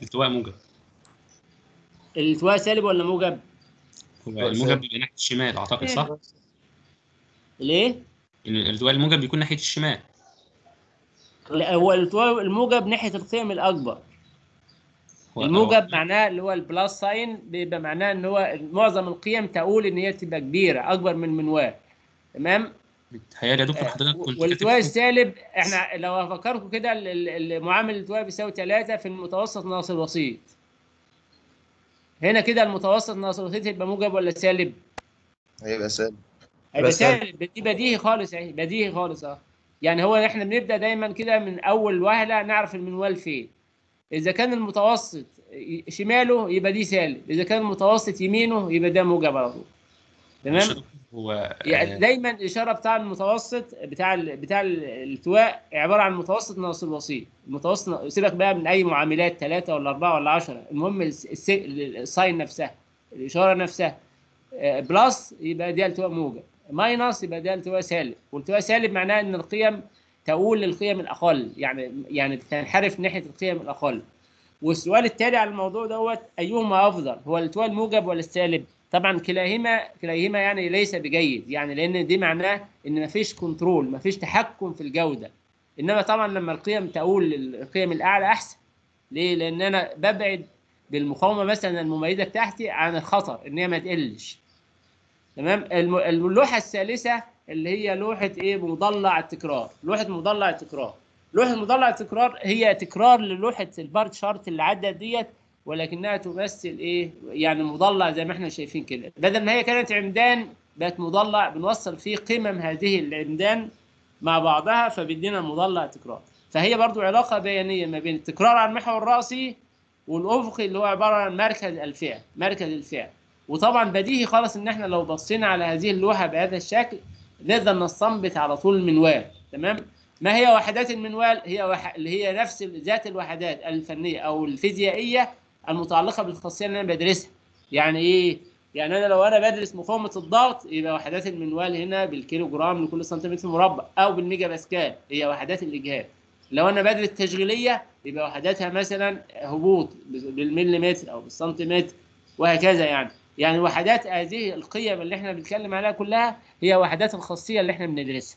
التواء موجب الالتواء سالب ولا موجب؟ هو هو الموجب سالب. بيبقى ناحيه الشمال اعتقد صح؟ ليه؟ ان الالتواء الموجب بيكون ناحيه الشمال لا هو الالتواء الموجب ناحيه القيم الاكبر هو- الموجب معناه اللي هو البلس ساين بيبقى معناه ان هو معظم القيم تقول ان هي تبقى كبيره اكبر من المنوال تمام بيتهيألي يا دكتور حضرتك كنت والالتواء كاتب السالب احنا لو افكركم كده ال- ال- المعامل الالتواء بيساوي 3 في المتوسط ناقص الوسيط هنا كده المتوسط ناقص الوسيط يبقى موجب ولا سالب؟ هيبقى سالب هيبقى بس سالب. سالب دي بديهي خالص اهي بديهي خالص اه يعني هو احنا بنبدا دايما كده من اول وهله نعرف المنوال فين اذا كان المتوسط ي- شماله يبقى دي سالب اذا كان المتوسط يمينه يبقى ده موجب على طول معلش يا تمام دكتور، هو يعني آه، دايما الاشاره بتاع المتوسط بتاع ال بتاع ال- الالتواء عباره عن متوسط ناقص الوسيط المتوسط سيبك بقى من اي معاملات ثلاثه ولا اربعه ولا 10 المهم الس- الس- الساين نفسها الاشاره نفسها آه، بلس يبقى ده التواء موجب ماينس يبقى ده التواء سالب والتواء سالب معناه ان القيم تؤول للقيم الاقل يعني يعني تنحرف ناحيه القيم الاقل والسؤال التالي على الموضوع دوت ايهما افضل هو الالتواء الموجب ولا السالب طبعا كلاهما كلاهما يعني ليس بجيد يعني لان دي معناه ان مفيش كنترول مفيش تحكم في الجوده انما طبعا لما القيم تؤول للقيم الاعلى احسن ليه لان انا ببعد بالمقاومه مثلا المميزه بتاعتي عن الخطر ان هي ما تقلش تمام الم- اللوحه الثالثه اللي هي لوحه ايه مضلع التكرار لوحه مضلع التكرار لوحه مضلع التكرار هي تكرار للوحه البار شارت اللي عدت ديت ولكنها تمثل ايه يعني مضلع زي ما احنا شايفين كده بدل ما هي كانت عمدان بقت مضلع بنوصل فيه قمم هذه العمدان مع بعضها فبيدينا مضلع تكرار فهي برضو علاقه بيانيه ما بين التكرار على المحور الراسي والافقي اللي هو عباره عن مركز الفئه مركز الفئه وطبعا بديهي خالص ان احنا لو بصينا على هذه اللوحه بهذا الشكل نقدر نستنبط على طول المنوال تمام ما هي وحدات المنوال هي وح... اللي هي نفس ذات الوحدات الفنيه او الفيزيائيه المتعلقه بالخاصيه اللي انا بدرسها يعني ايه يعني انا لو انا بدرس مقاومه الضغط يبقى وحدات المنوال هنا بالكيلو جرام لكل سنتيمتر مربع او بالميجا باسكال هي وحدات الاجهاد لو انا بدرس تشغيليه يبقى وحداتها مثلا هبوط بالمليمتر او بالسنتيمتر وهكذا يعني يعني وحدات هذه القيم اللي احنا بنتكلم عليها كلها هي وحدات الخاصيه اللي احنا بندرسها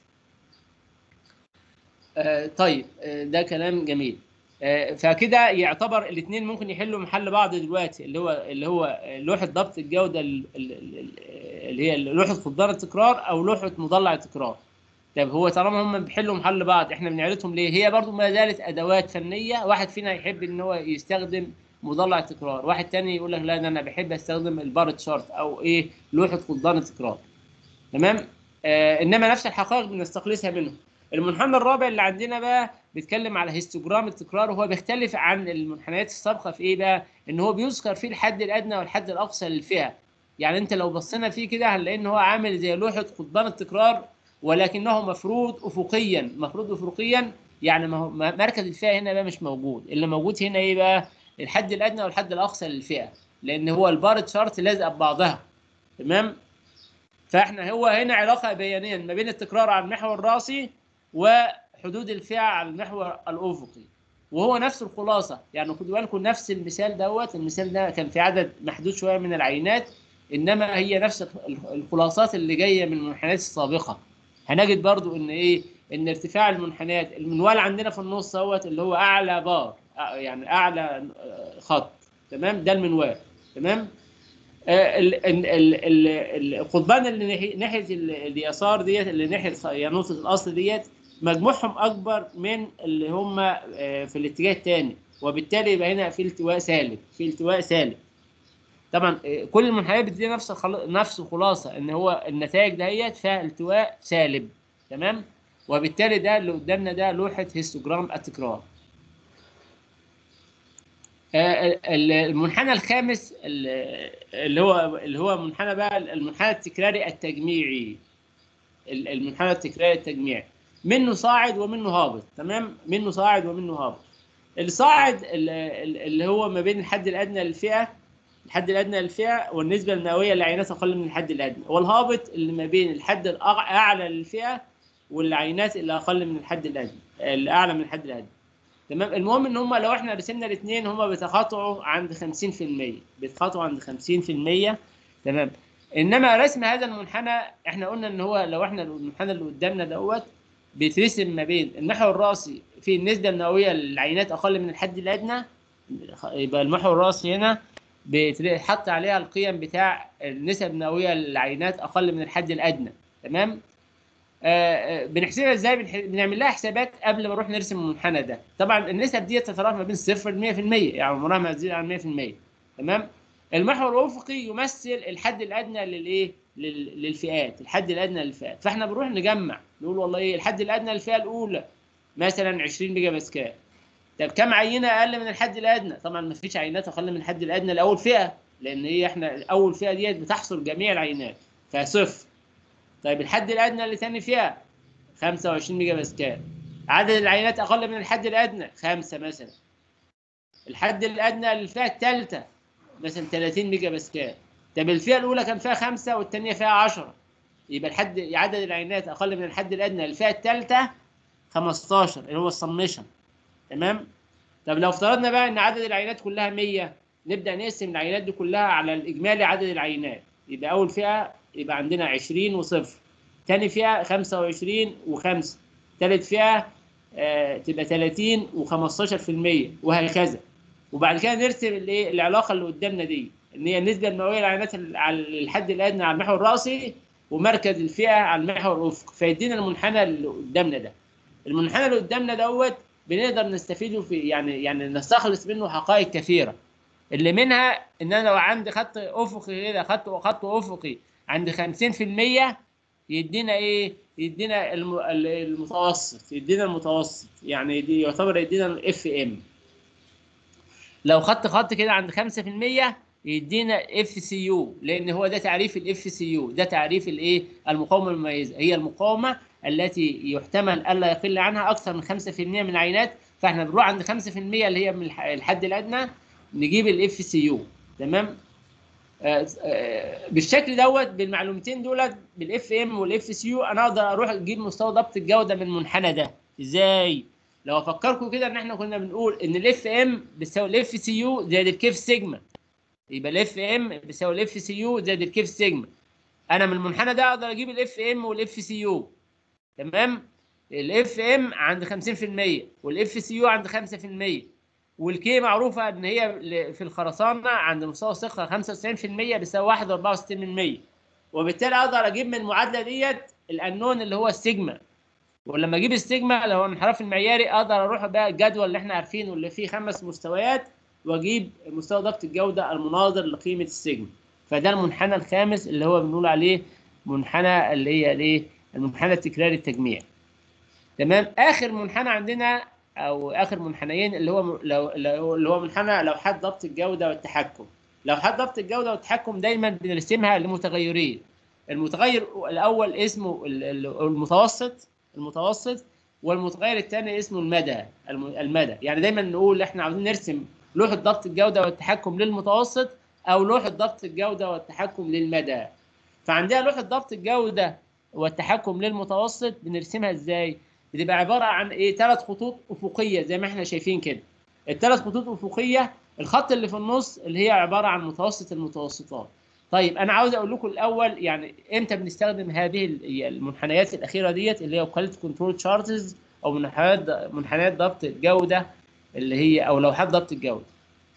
آه طيب آه ده كلام جميل آه فكده يعتبر الاثنين ممكن يحلوا محل بعض دلوقتي اللي هو اللي هو لوحه ضبط الجوده ال- ال- ال- اللي هي لوحه خضار التكرار او لوحه مضلع التكرار طب هو طالما هم بيحلوا محل بعض احنا بنعرضهم ليه هي برضو ما زالت ادوات فنيه واحد فينا يحب ان هو يستخدم مضلع تكرار واحد تاني يقول لك لا ده انا بحب استخدم البار تشارت او ايه لوحه خضار التكرار تمام آه انما نفس الحقائق بنستخلصها منهم المنحنى الرابع اللي عندنا بقى بيتكلم على هيستوجرام التكرار وهو بيختلف عن المنحنيات السابقه في ايه بقى ان هو بيذكر فيه الحد الادنى والحد الاقصى للفئه يعني انت لو بصينا فيه كده هنلاقي ان هو عامل زي لوحه قضبان التكرار ولكنه مفروض افقيا مفروض افقيا يعني ما هو ما- مركز الفئه هنا بقى مش موجود اللي موجود هنا ايه بقى الحد الادنى والحد الاقصى للفئه لان هو البار تشارت لازقه ببعضها تمام فاحنا هو هنا علاقه بيانيه ما بين التكرار على المحور الراسي وحدود الفئه على المحور الافقي وهو نفس الخلاصه يعني خدوا بالكم نفس المثال دوت المثال ده كان في عدد محدود شويه من العينات انما هي نفس الخ- الخلاصات اللي جايه من المنحنيات السابقه هنجد برضو ان ايه ان ارتفاع المنحنيات المنوال عندنا في النص دوت اللي هو اعلى بار أع- يعني اعلى آه، خط تمام ده المنوال تمام آه، ال- ال- ال- ال- القضبان اللي ناحية- ناحيه ال- اليسار ديت اللي ناحيه خ- يانوت الاصل ديت مجموعهم اكبر من اللي هم آه، في الاتجاه الثاني وبالتالي يبقى هنا في التواء سالب في التواء سالب طبعا آه، كل المنحنيات بتدي نفس الخل... نفس الخلاصه ان هو النتائج دهيت فيها التواء سالب تمام وبالتالي ده اللي قدامنا ده لوحه هيستوجرام التكرار آه، ال- المنحنى الخامس ال- اللي هو اللي هو منحنى بقى المنحنى التكراري التجميعي ال- المنحنى التكراري التجميعي منه صاعد ومنه هابط تمام منه صاعد ومنه هابط الصاعد ال- ال- اللي هو ما بين الحد الادنى للفئه الحد الادنى للفئه والنسبه المئويه للعينات اقل من الحد الادنى والهابط اللي ما بين الحد الاعلى للفئه والعينات اللي اقل من الحد الادنى الاعلى من الحد الادنى تمام المهم ان هم لو احنا رسمنا الاثنين هم بيتقاطعوا عند 50% بيتقاطعوا عند 50% تمام انما رسم هذا المنحنى احنا قلنا ان هو لو احنا المنحنى اللي قدامنا دوت بيترسم ما بين المحور الراسي في النسبه المئويه للعينات اقل من الحد الادنى يبقى المحور الراسي هنا بيتحط عليها القيم بتاع النسب المئويه للعينات اقل من الحد الادنى تمام آه، آه، بنحسبها ازاي بنح- بنعمل لها حسابات قبل ما نروح نرسم المنحنى ده طبعا النسب دي تتراوح ما بين صفر ل 100% يعني عمرها ما تزيد عن 100% تمام المحور الافقي يمثل الحد الادنى للايه لل- للفئات الحد الادنى للفئات فاحنا بنروح نجمع نقول والله ايه الحد الادنى للفئه الاولى مثلا 20 ميجا باسكال طب كم عينه اقل من الحد الادنى طبعا ما فيش عينات اقل من الحد الادنى لاول فئه لان هي احنا اول فئه ديت بتحصر جميع العينات فصفر طيب الحد الادنى لثاني فئه 25 ميجا باسكال عدد العينات اقل من الحد الادنى خمسه مثلا الحد الادنى للفئه الثالثه مثلا 30 ميجا باسكال طب الفئه الاولى كان فيها خمسه والثانيه فيها 10 يبقى الحد عدد العينات اقل من الحد الادنى للفئه الثالثه 15 اللي هو السمشن تمام طب لو افترضنا بقى ان عدد العينات كلها 100 نبدا نقسم العينات دي كلها على الاجمالي عدد العينات يبقى اول فئه يبقى عندنا 20 وصفر ثاني فئه 25 و5 ثالث فئه آه تبقى 30 و15% وهكذا وبعد كده نرسم الايه العلاقه اللي قدامنا دي ان هي النسبه المئويه للعينات ال- على الحد الادنى على المحور الراسي ومركز الفئه على المحور الافقي فيدينا المنحنى اللي قدامنا ده المنحنى اللي قدامنا دوت بنقدر نستفيده في يعني يعني نستخلص منه حقائق كثيره اللي منها ان انا لو عندي خط افقي كده خط خط افقي عند 50% يدينا ايه؟ يدينا الم- ال- المتوسط يدينا المتوسط يعني دي يعتبر يدينا الاف ام لو خدت خط كده عند 5% يدينا اف سي يو لان هو ده تعريف الاف سي يو ده تعريف الايه المقاومه المميزه هي المقاومه التي يحتمل الا يقل عنها اكثر من 5% من العينات فاحنا بنروح عند 5% اللي هي من الح- الحد الادنى نجيب الاف سي يو تمام آه، آه، بالشكل دوت بالمعلومتين دولت بالاف ام والاف سي يو انا اقدر اروح اجيب مستوى ضبط الجوده من المنحنى ده ازاي لو افكركم كده ان احنا كنا بنقول ان الاف ام بيساوي الاف سي يو زائد الكيف سيجما يبقى الاف ام بيساوي الاف سي يو زائد الكيف سيجما انا من المنحنى ده اقدر اجيب الاف ام والاف سي يو تمام الاف ام عند 50% والاف سي يو عند 5% والكي معروفه ان هي ل- في الخرسانه عند مستوى الثقه 95% بيساوي 1.64% وبالتالي اقدر اجيب من المعادله ديت الانون اللي هو السيجما ولما اجيب السيجما اللي هو الانحراف المعياري اقدر اروح بقى الجدول اللي احنا عارفينه اللي فيه خمس مستويات واجيب مستوى ضبط الجوده المناظر لقيمه السيجما فده المنحنى الخامس اللي هو بنقول عليه منحنى اللي هي الايه المنحنى التكراري التجميع تمام اخر منحنى عندنا او اخر منحنيين اللي هو م- لو لو- اللي هو منحنى لوحات ضبط الجوده والتحكم لوحات ضبط الجوده والتحكم دايما بنرسمها لمتغيرين المتغير الاول اسمه ال- ال- المتوسط المتوسط والمتغير الثاني اسمه المدى الم- المدى يعني دايما نقول احنا عاوزين نرسم لوحه ضبط الجوده والتحكم للمتوسط او لوحه ضبط الجوده والتحكم للمدى فعندنا لوحه ضبط الجوده والتحكم للمتوسط بنرسمها ازاي بتبقى عباره عن ايه ثلاث خطوط افقيه زي ما احنا شايفين كده الثلاث خطوط افقيه الخط اللي في النص اللي هي عباره عن متوسط المتوسطات طيب انا عاوز اقول لكم الاول يعني امتى بنستخدم هذه ال- المنحنيات الاخيره ديت اللي هي كواليتي كنترول تشارتز او منحنيات منحنيات ضبط الجوده اللي هي او لوحات ضبط الجوده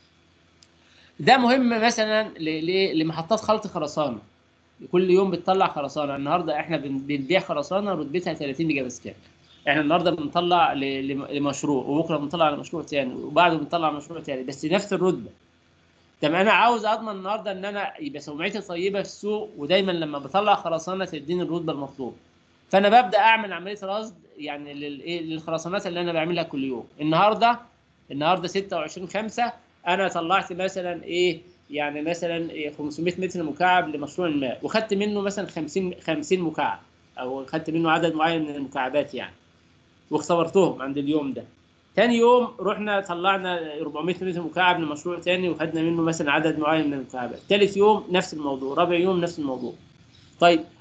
ده مهم مثلا ل- ل- لمحطات خلط خرسانه كل يوم بتطلع خرسانه النهارده احنا بن- بنبيع خرسانه رتبتها 30 ميجا باسكال احنا النهارده بنطلع ل- لم- لمشروع وبكره بنطلع لمشروع تاني وبعده بنطلع مشروع تاني بس نفس الرتبه طب انا عاوز اضمن النهارده ان انا يبقى سمعتي طيبه في السوق ودايما لما بطلع خرسانه تديني الرتبه المطلوبه فانا ببدا اعمل عمليه رصد يعني للايه للخرسانات اللي انا بعملها كل يوم النهارده النهارده 26 5 انا طلعت مثلا ايه يعني مثلا إيه 500 متر مكعب لمشروع ما وخدت منه مثلا 50 50 مكعب او خدت منه عدد معين من المكعبات يعني واختبرتهم عند اليوم ده تاني يوم رحنا طلعنا 400 متر مكعب لمشروع تاني وخدنا منه مثلا عدد معين من المكعبات ثالث يوم نفس الموضوع رابع يوم نفس الموضوع طيب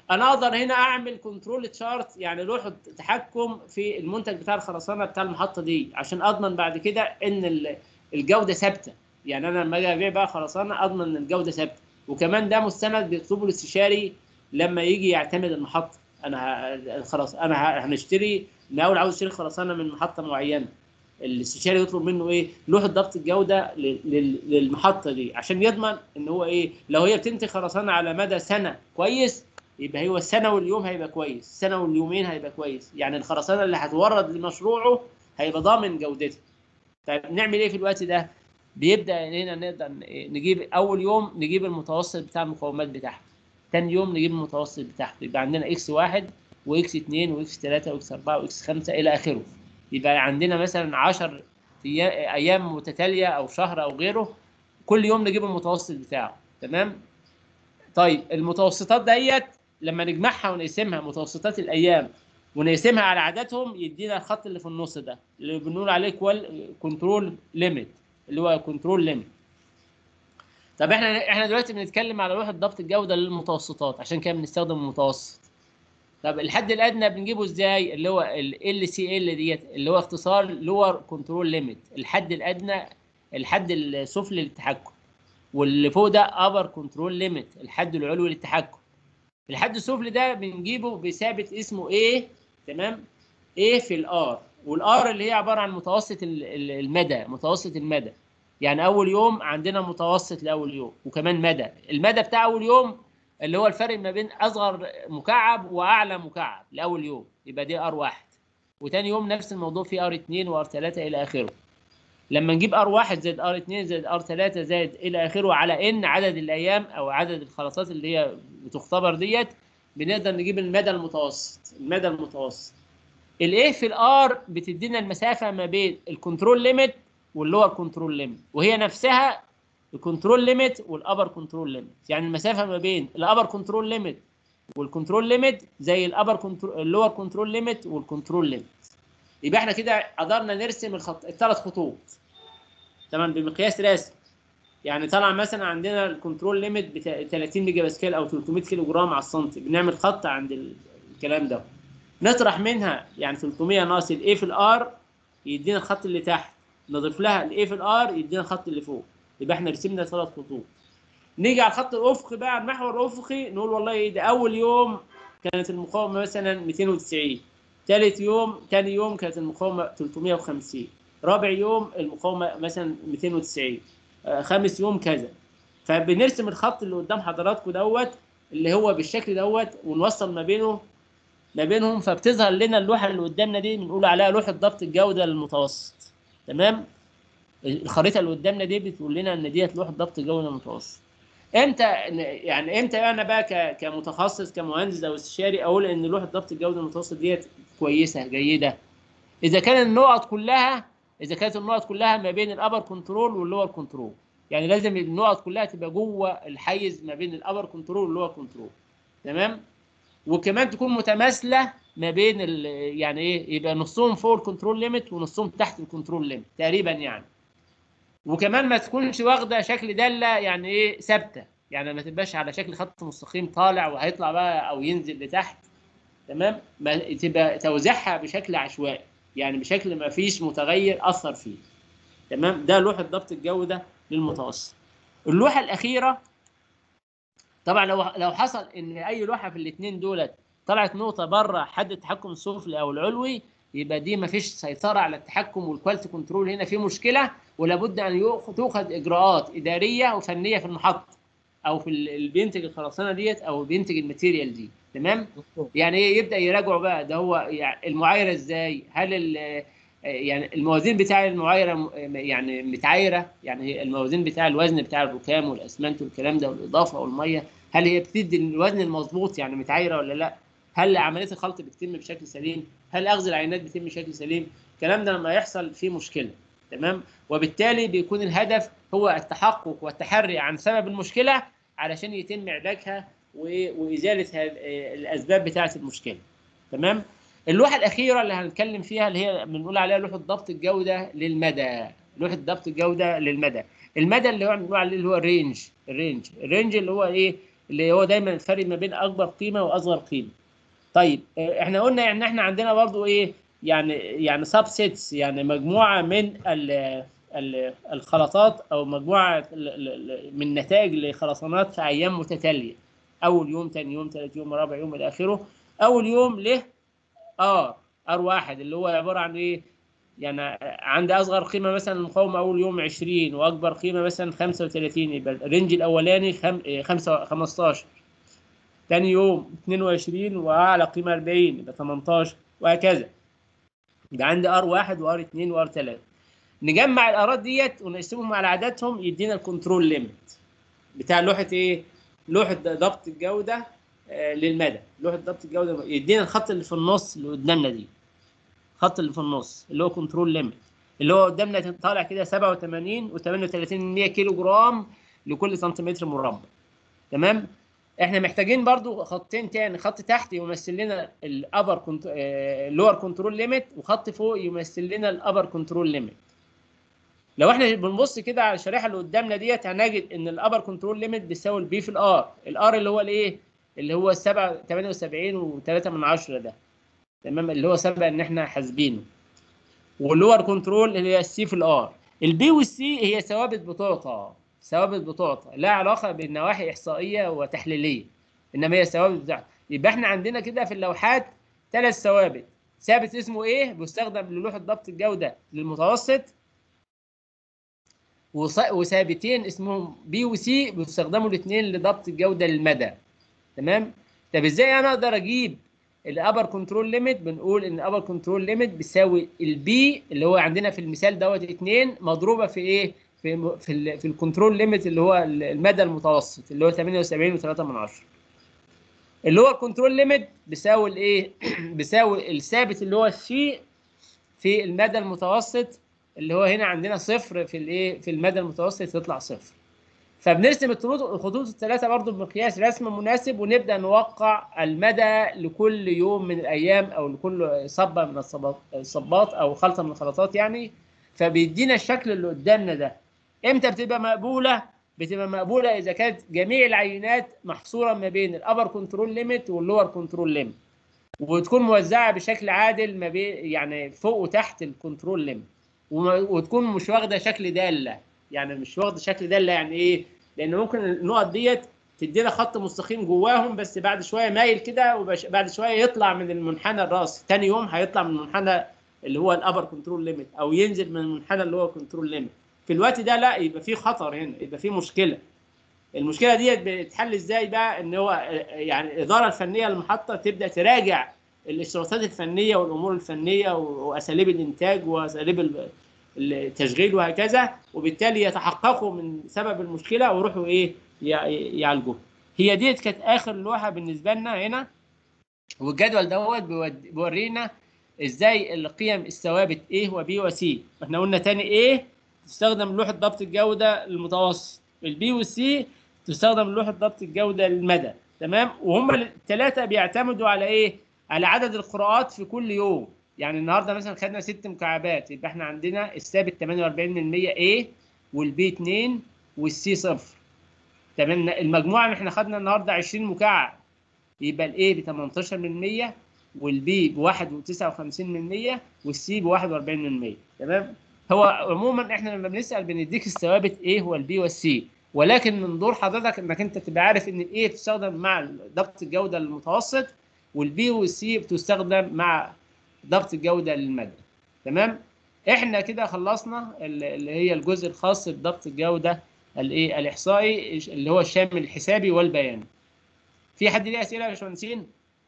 انا اقدر هنا اعمل كنترول تشارت يعني لوحه تحكم في المنتج بتاع الخرسانه بتاع المحطه دي عشان اضمن بعد كده ان ال- الجوده ثابته يعني انا لما اجي ابيع بقى خرسانه اضمن ان الجوده ثابته وكمان ده مستند بيطلبه الاستشاري لما يجي يعتمد المحطه انا ه- خلاص انا ه- هنشتري ناول عاوز اشتري خرسانه من محطه معينه الاستشاري يطلب منه ايه لوحه ضبط الجوده لل- لل- للمحطه دي عشان يضمن ان هو ايه لو هي بتنتج خرسانه على مدى سنه كويس يبقى هو السنه واليوم هيبقى كويس السنه واليومين هيبقى كويس يعني الخرسانه اللي هتورد لمشروعه هيبقى ضامن جودتها طيب نعمل ايه في الوقت ده بيبدا هنا نقدر نجيب اول يوم نجيب المتوسط بتاع المقاومات بتاعته تاني يوم نجيب المتوسط بتاعته يبقى عندنا اكس واحد واكس 2 واكس 3 واكس 4 واكس 5 الى اخره يبقى عندنا مثلا 10 ايام متتاليه او شهر او غيره كل يوم نجيب المتوسط بتاعه تمام طيب المتوسطات ديت لما نجمعها ونقسمها متوسطات الايام ونقسمها على عددهم يدينا الخط اللي في النص ده اللي بنقول عليه كنترول ليميت اللي هو كنترول ليميت طب احنا احنا دلوقتي بنتكلم على وحده ضبط الجوده للمتوسطات عشان كده بنستخدم المتوسط طب الحد الادنى بنجيبه ازاي اللي هو ال سي ال ديت اللي هو اختصار لور كنترول ليميت الحد الادنى الحد السفلي للتحكم واللي فوق ده ابر كنترول ليميت الحد العلوي للتحكم الحد السفلي ده بنجيبه بثابت اسمه A تمام A في الار والار اللي هي عباره عن متوسط المدى متوسط المدى يعني اول يوم عندنا متوسط لاول يوم وكمان مدى المدى بتاع اول يوم اللي هو الفرق ما بين اصغر مكعب واعلى مكعب لاول يوم يبقى دي ار واحد وتاني يوم نفس الموضوع في ار 2 وار 3 الى اخره لما نجيب ار 1 زائد ار 2 زائد ار 3 زائد الى اخره على ان عدد الايام او عدد الخلاصات اللي هي بتختبر ديت بنقدر نجيب المدى المتوسط المدى المتوسط الايه في الار بتدينا المسافه ما بين الكنترول ليميت واللور كنترول ليميت وهي نفسها الكنترول ليميت والابر كنترول ليميت يعني المسافه ما بين الابر كنترول ليميت والكنترول ليميت زي الابر كنترول اللور كنترول ليميت والكنترول ليميت يبقى احنا كده قدرنا نرسم الخط الثلاث خطوط تمام بمقياس رسم يعني طلع مثلا عندنا الكنترول ليميت ب 30 ميجا باسكال او 300 كيلو جرام على السنتي بنعمل خط عند الكلام ده نطرح منها يعني 300 ناقص الاي في الار يدينا الخط اللي تحت نضيف لها الاي في الار يدينا الخط اللي فوق يبقى احنا رسمنا ثلاث خطوط نيجي على الخط الافقي بقى على المحور الافقي نقول والله ايه ده اول يوم كانت المقاومه مثلا 290 ثالث يوم ثاني يوم كانت المقاومه 350 رابع يوم المقاومه مثلا 290 آه خامس يوم كذا فبنرسم الخط اللي قدام حضراتكم دوت اللي هو بالشكل دوت ونوصل ما بينه ما بينهم فبتظهر لنا اللوحه اللي قدامنا دي بنقول عليها لوحه ضبط الجوده للمتوسط تمام الخريطه اللي قدامنا دي بتقول لنا ان ديت لوحه ضبط جوده المتوسط امتى يعني امتى انا بقى كمتخصص كمهندس او استشاري اقول ان لوحه ضبط الجوده المتوسط ديت كويسه جيده اذا كان النقط كلها اذا كانت النقط كلها ما بين الابر كنترول واللور كنترول يعني لازم النقط كلها تبقى جوه الحيز ما بين الابر كنترول واللور كنترول تمام وكمان تكون متماثله ما بين يعني ايه يبقى نصهم فوق الكنترول ليميت ونصهم تحت الكنترول ليميت تقريبا يعني وكمان ما تكونش واخده شكل داله يعني ايه ثابته يعني ما تبقاش على شكل خط مستقيم طالع وهيطلع بقى او ينزل لتحت تمام ما تبقى توزيعها بشكل عشوائي يعني بشكل ما فيش متغير اثر فيه تمام ده لوحه ضبط الجوده للمتوسط اللوحه الاخيره طبعا لو لو حصل ان اي لوحه في الاثنين دولت طلعت نقطه بره حد التحكم السفلي او العلوي يبقى دي ما فيش سيطره على التحكم والكواليتي كنترول هنا في مشكله ولابد ان تؤخذ اجراءات اداريه وفنيه في المحطه او في اللي بينتج الخرسانه ديت او بينتج الماتيريال دي تمام يعني ايه يبدا يراجعوا بقى ده هو يعني المعايره ازاي هل يعني الموازين بتاع المعايره يعني متعايره يعني الموازين بتاع الوزن بتاع الركام والاسمنت والكلام ده والاضافه والميه هل هي بتدي الوزن المظبوط يعني متعايره ولا لا هل عمليه الخلط بتتم بشكل سليم هل اخذ العينات بيتم بشكل سليم الكلام ده لما يحصل فيه مشكله تمام وبالتالي بيكون الهدف هو التحقق والتحري عن سبب المشكله علشان يتم علاجها وازاله الاسباب بتاعه المشكله تمام اللوحه الاخيره اللي هنتكلم فيها اللي هي بنقول عليها لوحه ضبط الجوده للمدى لوحه ضبط الجوده للمدى المدى اللي هو بنقول عليه اللي هو الرينج الرينج الرينج اللي هو ايه اللي هو دايما الفرق ما بين اكبر قيمه واصغر قيمه طيب آه، احنا قلنا ان احنا عندنا برضو ايه يعني يعني سبسيتس يعني مجموعه من ال ال- الخلطات او مجموعه ال- ال- ال- من نتائج لخرسانات في ايام متتاليه اول يوم ثاني يوم ثالث يوم رابع يوم الى اخره اول يوم له ار ار واحد اللي هو عباره عن ايه يعني عند اصغر قيمه مثلا المقاومه اول يوم 20 واكبر قيمه مثلا 35 يبقى الرينج الاولاني خم... إيه، خمسة 15 ثاني يوم 22 واعلى قيمه 40 يبقى 18 وهكذا يبقى عندي ار واحد وار اثنين وار ثلاثه نجمع الارات ديت ونقسمهم على عددهم يدينا الكنترول ليميت بتاع لوحه ايه؟ لوحه ضبط الجوده آه، للمدى لوحه ضبط الجوده يدينا الخط اللي في النص اللي قدامنا دي الخط اللي في النص اللي هو كنترول ليميت اللي هو قدامنا طالع كده 87 و38 كيلو جرام لكل سنتيمتر مربع تمام احنا محتاجين برضو خطين تاني خط تحت يمثل لنا الابر كنت... اللور كنترول ليميت وخط فوق يمثل لنا الابر كنترول ليميت لو احنا بنبص كده على الشريحه اللي قدامنا ديت هنجد ان الابر كنترول ليميت بيساوي البي في الار الار اللي هو الايه اللي هو 7 78 و3 من 10 ده تمام اللي هو سبق ان احنا حاسبينه واللور كنترول اللي هي السي في الار البي والسي هي ثوابت بتعطى ثوابت بتعطى لا علاقه بالنواحي احصائيه وتحليليه انما هي ثوابت بتعطى يبقى احنا عندنا كده في اللوحات ثلاث ثوابت ثابت اسمه ايه بيستخدم للوحه ضبط الجوده للمتوسط وص- وثابتين اسمهم بي وسي بيستخدموا الاثنين لضبط الجوده للمدى تمام طب ازاي انا اقدر اجيب الابر كنترول ليميت بنقول ان الابر كنترول ليميت بيساوي البي اللي هو عندنا في المثال دوت 2 مضروبه في ايه في في, ال في الكنترول ليميت اللي هو المدى المتوسط اللي هو 78 و3 من 10 اللي هو الكنترول ليميت بيساوي الايه بيساوي الثابت اللي هو السي في المدى المتوسط اللي هو هنا عندنا صفر في الايه في المدى المتوسط يطلع صفر فبنرسم الخطوط الخطوط الثلاثه برضو بمقياس رسم مناسب ونبدا نوقع المدى لكل يوم من الايام او لكل صبه من الصبات الصبات او خلطه من الخلطات يعني فبيدينا الشكل اللي قدامنا ده امتى بتبقى مقبوله بتبقى مقبوله اذا كانت جميع العينات محصوره ما بين الابر كنترول ليميت واللور كنترول ليميت وتكون موزعه بشكل عادل ما بين يعني فوق وتحت الكنترول ليميت وما- وتكون مش واخده شكل داله يعني مش واخده شكل داله يعني ايه لان ممكن النقط ديت تدينا خط مستقيم جواهم بس بعد شويه مايل كده وبعد شويه يطلع من المنحنى الراسي تاني يوم هيطلع من المنحنى اللي هو الابر كنترول ليميت او ينزل من المنحنى اللي هو كنترول ليميت في الوقت ده لا يبقى في خطر هنا يبقى في مشكله المشكله ديت بتتحل ازاي بقى ان هو يعني الاداره الفنيه للمحطه تبدا تراجع الاشتراطات الفنيه والامور الفنيه واساليب الانتاج واساليب ال- التشغيل وهكذا وبالتالي يتحققوا من سبب المشكله ويروحوا ايه يع- يعالجوها هي ديت كانت اخر لوحه بالنسبه لنا هنا والجدول دوت بيود- بيورينا ازاي القيم الثوابت A و B و C احنا قلنا تاني A تستخدم لوحه ضبط الجوده المتوسط البي والسي تستخدم لوحه ضبط الجوده للمدى تمام وهم الثلاثه بيعتمدوا على ايه على عدد القراءات في كل يوم يعني النهارده مثلا خدنا ست مكعبات يبقى احنا عندنا الثابت 48% A والبي 2 والسي صفر تمام المجموعه اللي احنا خدنا النهارده 20 مكعب يبقى الاي ب 18% والبي ب 1.59% والسي ب 41% تمام هو عموما احنا لما بنسال بنديك الثوابت ايه هو البي والسي ولكن من دور حضرتك انك انت تبقى عارف ان الايه بتستخدم مع ضبط الجوده المتوسط والبي والسي بتستخدم مع ضبط الجوده للمدى تمام احنا كده خلصنا ال- اللي هي الجزء الخاص بضبط الجوده الايه الاحصائي اللي هو الشامل الحسابي والبياني في حد ليه اسئله يا باشمهندسين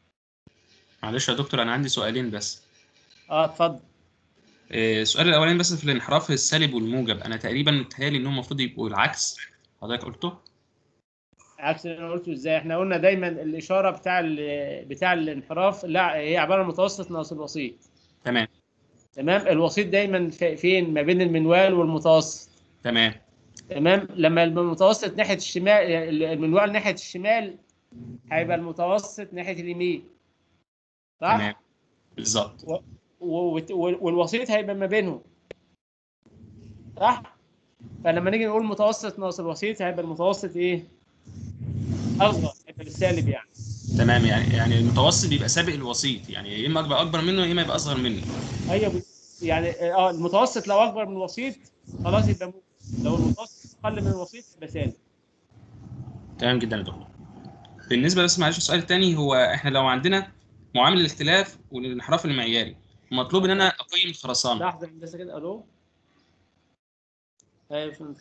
معلش يا دكتور انا عندي سؤالين بس اه اتفضل آه، السؤال الاولاني بس في الانحراف السالب والموجب انا تقريبا متهيألي انهم المفروض يبقوا العكس حضرتك قلته عكس اللي انا قلته ازاي احنا قلنا دايما الاشاره بتاع ال- بتاع الانحراف لا هي عباره عن متوسط ناقص الوسيط تمام تمام الوسيط دايما في- فين ما بين المنوال والمتوسط تمام تمام لما المتوسط ناحيه الشمال المنوال ناحيه الشمال هيبقى المتوسط ناحيه اليمين صح تمام بالظبط و- و- والوسيط هيبقى ما بينهم صح فلما نيجي نقول متوسط ناقص الوسيط هيبقى المتوسط ايه اصغر يبقى بالسالب يعني تمام يعني يعني المتوسط بيبقى سابق الوسيط يعني يا اما يبقى اكبر منه يا اما يبقى اصغر منه ايوه بي- يعني اه المتوسط لو اكبر من الوسيط خلاص يبقى موجب لو المتوسط اقل من الوسيط يبقى سالب تمام جدا يا دكتور بالنسبه بس معلش السؤال الثاني هو احنا لو عندنا معامل الاختلاف والانحراف المعياري مطلوب ان انا اقيم الخرسانه لحظه هندسه كده الو ايوه يا باشمهندس.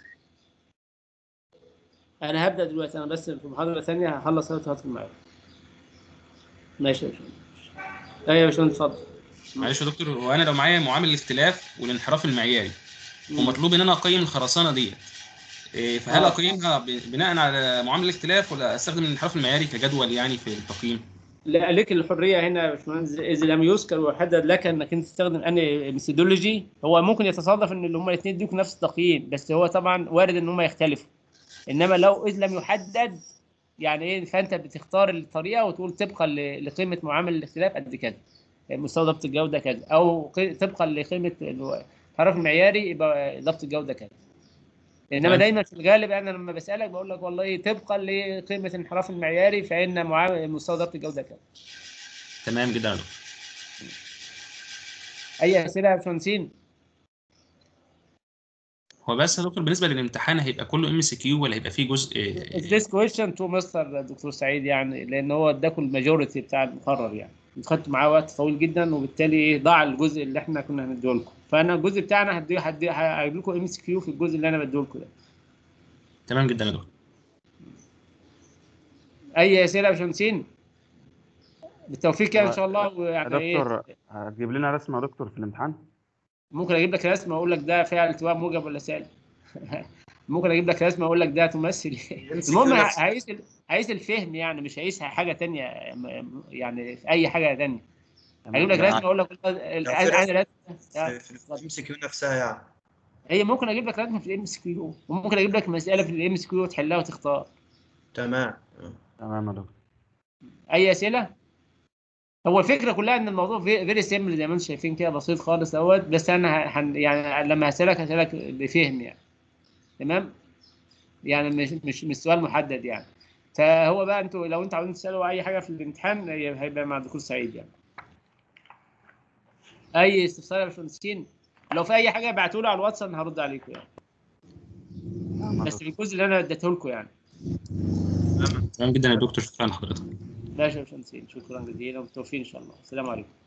انا هبدا دلوقتي انا بس في محاضره ثانيه هخلص انا هدخل معاك ماشي يا باشمهندس ايوه يا باشمهندس اتفضل معلش يا دكتور هو انا لو معايا معامل الاختلاف والانحراف المعياري ومطلوب ان انا اقيم الخرسانه ديت إيه، فهل آه. اقيمها ب- بناء على معامل الاختلاف ولا استخدم الانحراف المعياري كجدول يعني في التقييم لا لك الحريه هنا يا باشمهندس اذا لم يذكر ويحدد لك انك انت تستخدم انهي ميثودولوجي هو ممكن يتصادف ان اللي هم الاثنين يدوك نفس التقييم بس هو طبعا وارد ان هم يختلفوا انما لو اذ لم يحدد يعني ايه فانت بتختار الطريقه وتقول طبقا ل- لقيمه معامل الاختلاف قد كذا مستوى ضبط الجوده كذا او قي- طبقا لقيمه ال- الحرف المعياري يبقى ضبط الجوده كذا انما تمام. دايما في الغالب انا لما بسالك بقول لك والله طبقا لقيمه الانحراف المعياري فان معامل مستوى ضبط الجوده كذا تمام جدا يا دكتور اي اسئله يا باشمهندسين هو بس يا دكتور بالنسبه للامتحان هيبقى كله ام سي كيو ولا هيبقى فيه جزء إيه، this question to مستر دكتور سعيد يعني لان هو اداكم الماجوريتي بتاع المقرر يعني خدتوا معاه وقت طويل جدا وبالتالي ايه ضاع الجزء اللي احنا كنا هنديه لكم فانا الجزء بتاعنا هديه هديه هجيب لكم ام اس كيو في الجزء اللي انا بديه لكم ده تمام جدا يا دكتور اي اسئله يا باشمهندسين بالتوفيق كده ان شاء الله يا ويعني ايه دكتور هتجيب لنا رسمه يا دكتور في الامتحان ممكن اجيب لك رسمه اقول لك ده فيها التواء موجب ولا سالب ممكن اجيب لك رسمه اقول لك ده تمثل المهم ه- هيقيس ال- هيقيس الفهم يعني مش هيقيس حاجه تانية م- يعني في اي حاجه تانية هجيب لك رسمه اقول لك لو عايز في عايز رسمة رسمه في الام سي كيو نفسها يعني هي ممكن اجيب لك رسمه في الام اس كيو وممكن اجيب لك مساله في الام اس كيو وتحلها وتختار تمام تمام يا دكتور اي اسئله هو الفكره كلها ان الموضوع فيري سيمبل زي ما انتم شايفين كده بسيط خالص اهوت بس انا هن يعني لما هسالك هسالك بفهم يعني تمام يعني مش مش مش سؤال محدد يعني فهو بقى انتوا لو انتوا عاوزين تسالوا اي حاجه في الامتحان هي- هيبقى مع الدكتور سعيد يعني اي استفسار يا باشمهندسين لو في اي حاجه ابعتوا لي على الواتس انا هرد عليكم يعني تمام يا بس دكتور. في الجزء اللي انا اديته لكم يعني تمام جدا يا دكتور شكرا لحضرتك ماشي يا باشمهندسين شكرا جزيلا وبالتوفيق ان شاء الله السلام عليكم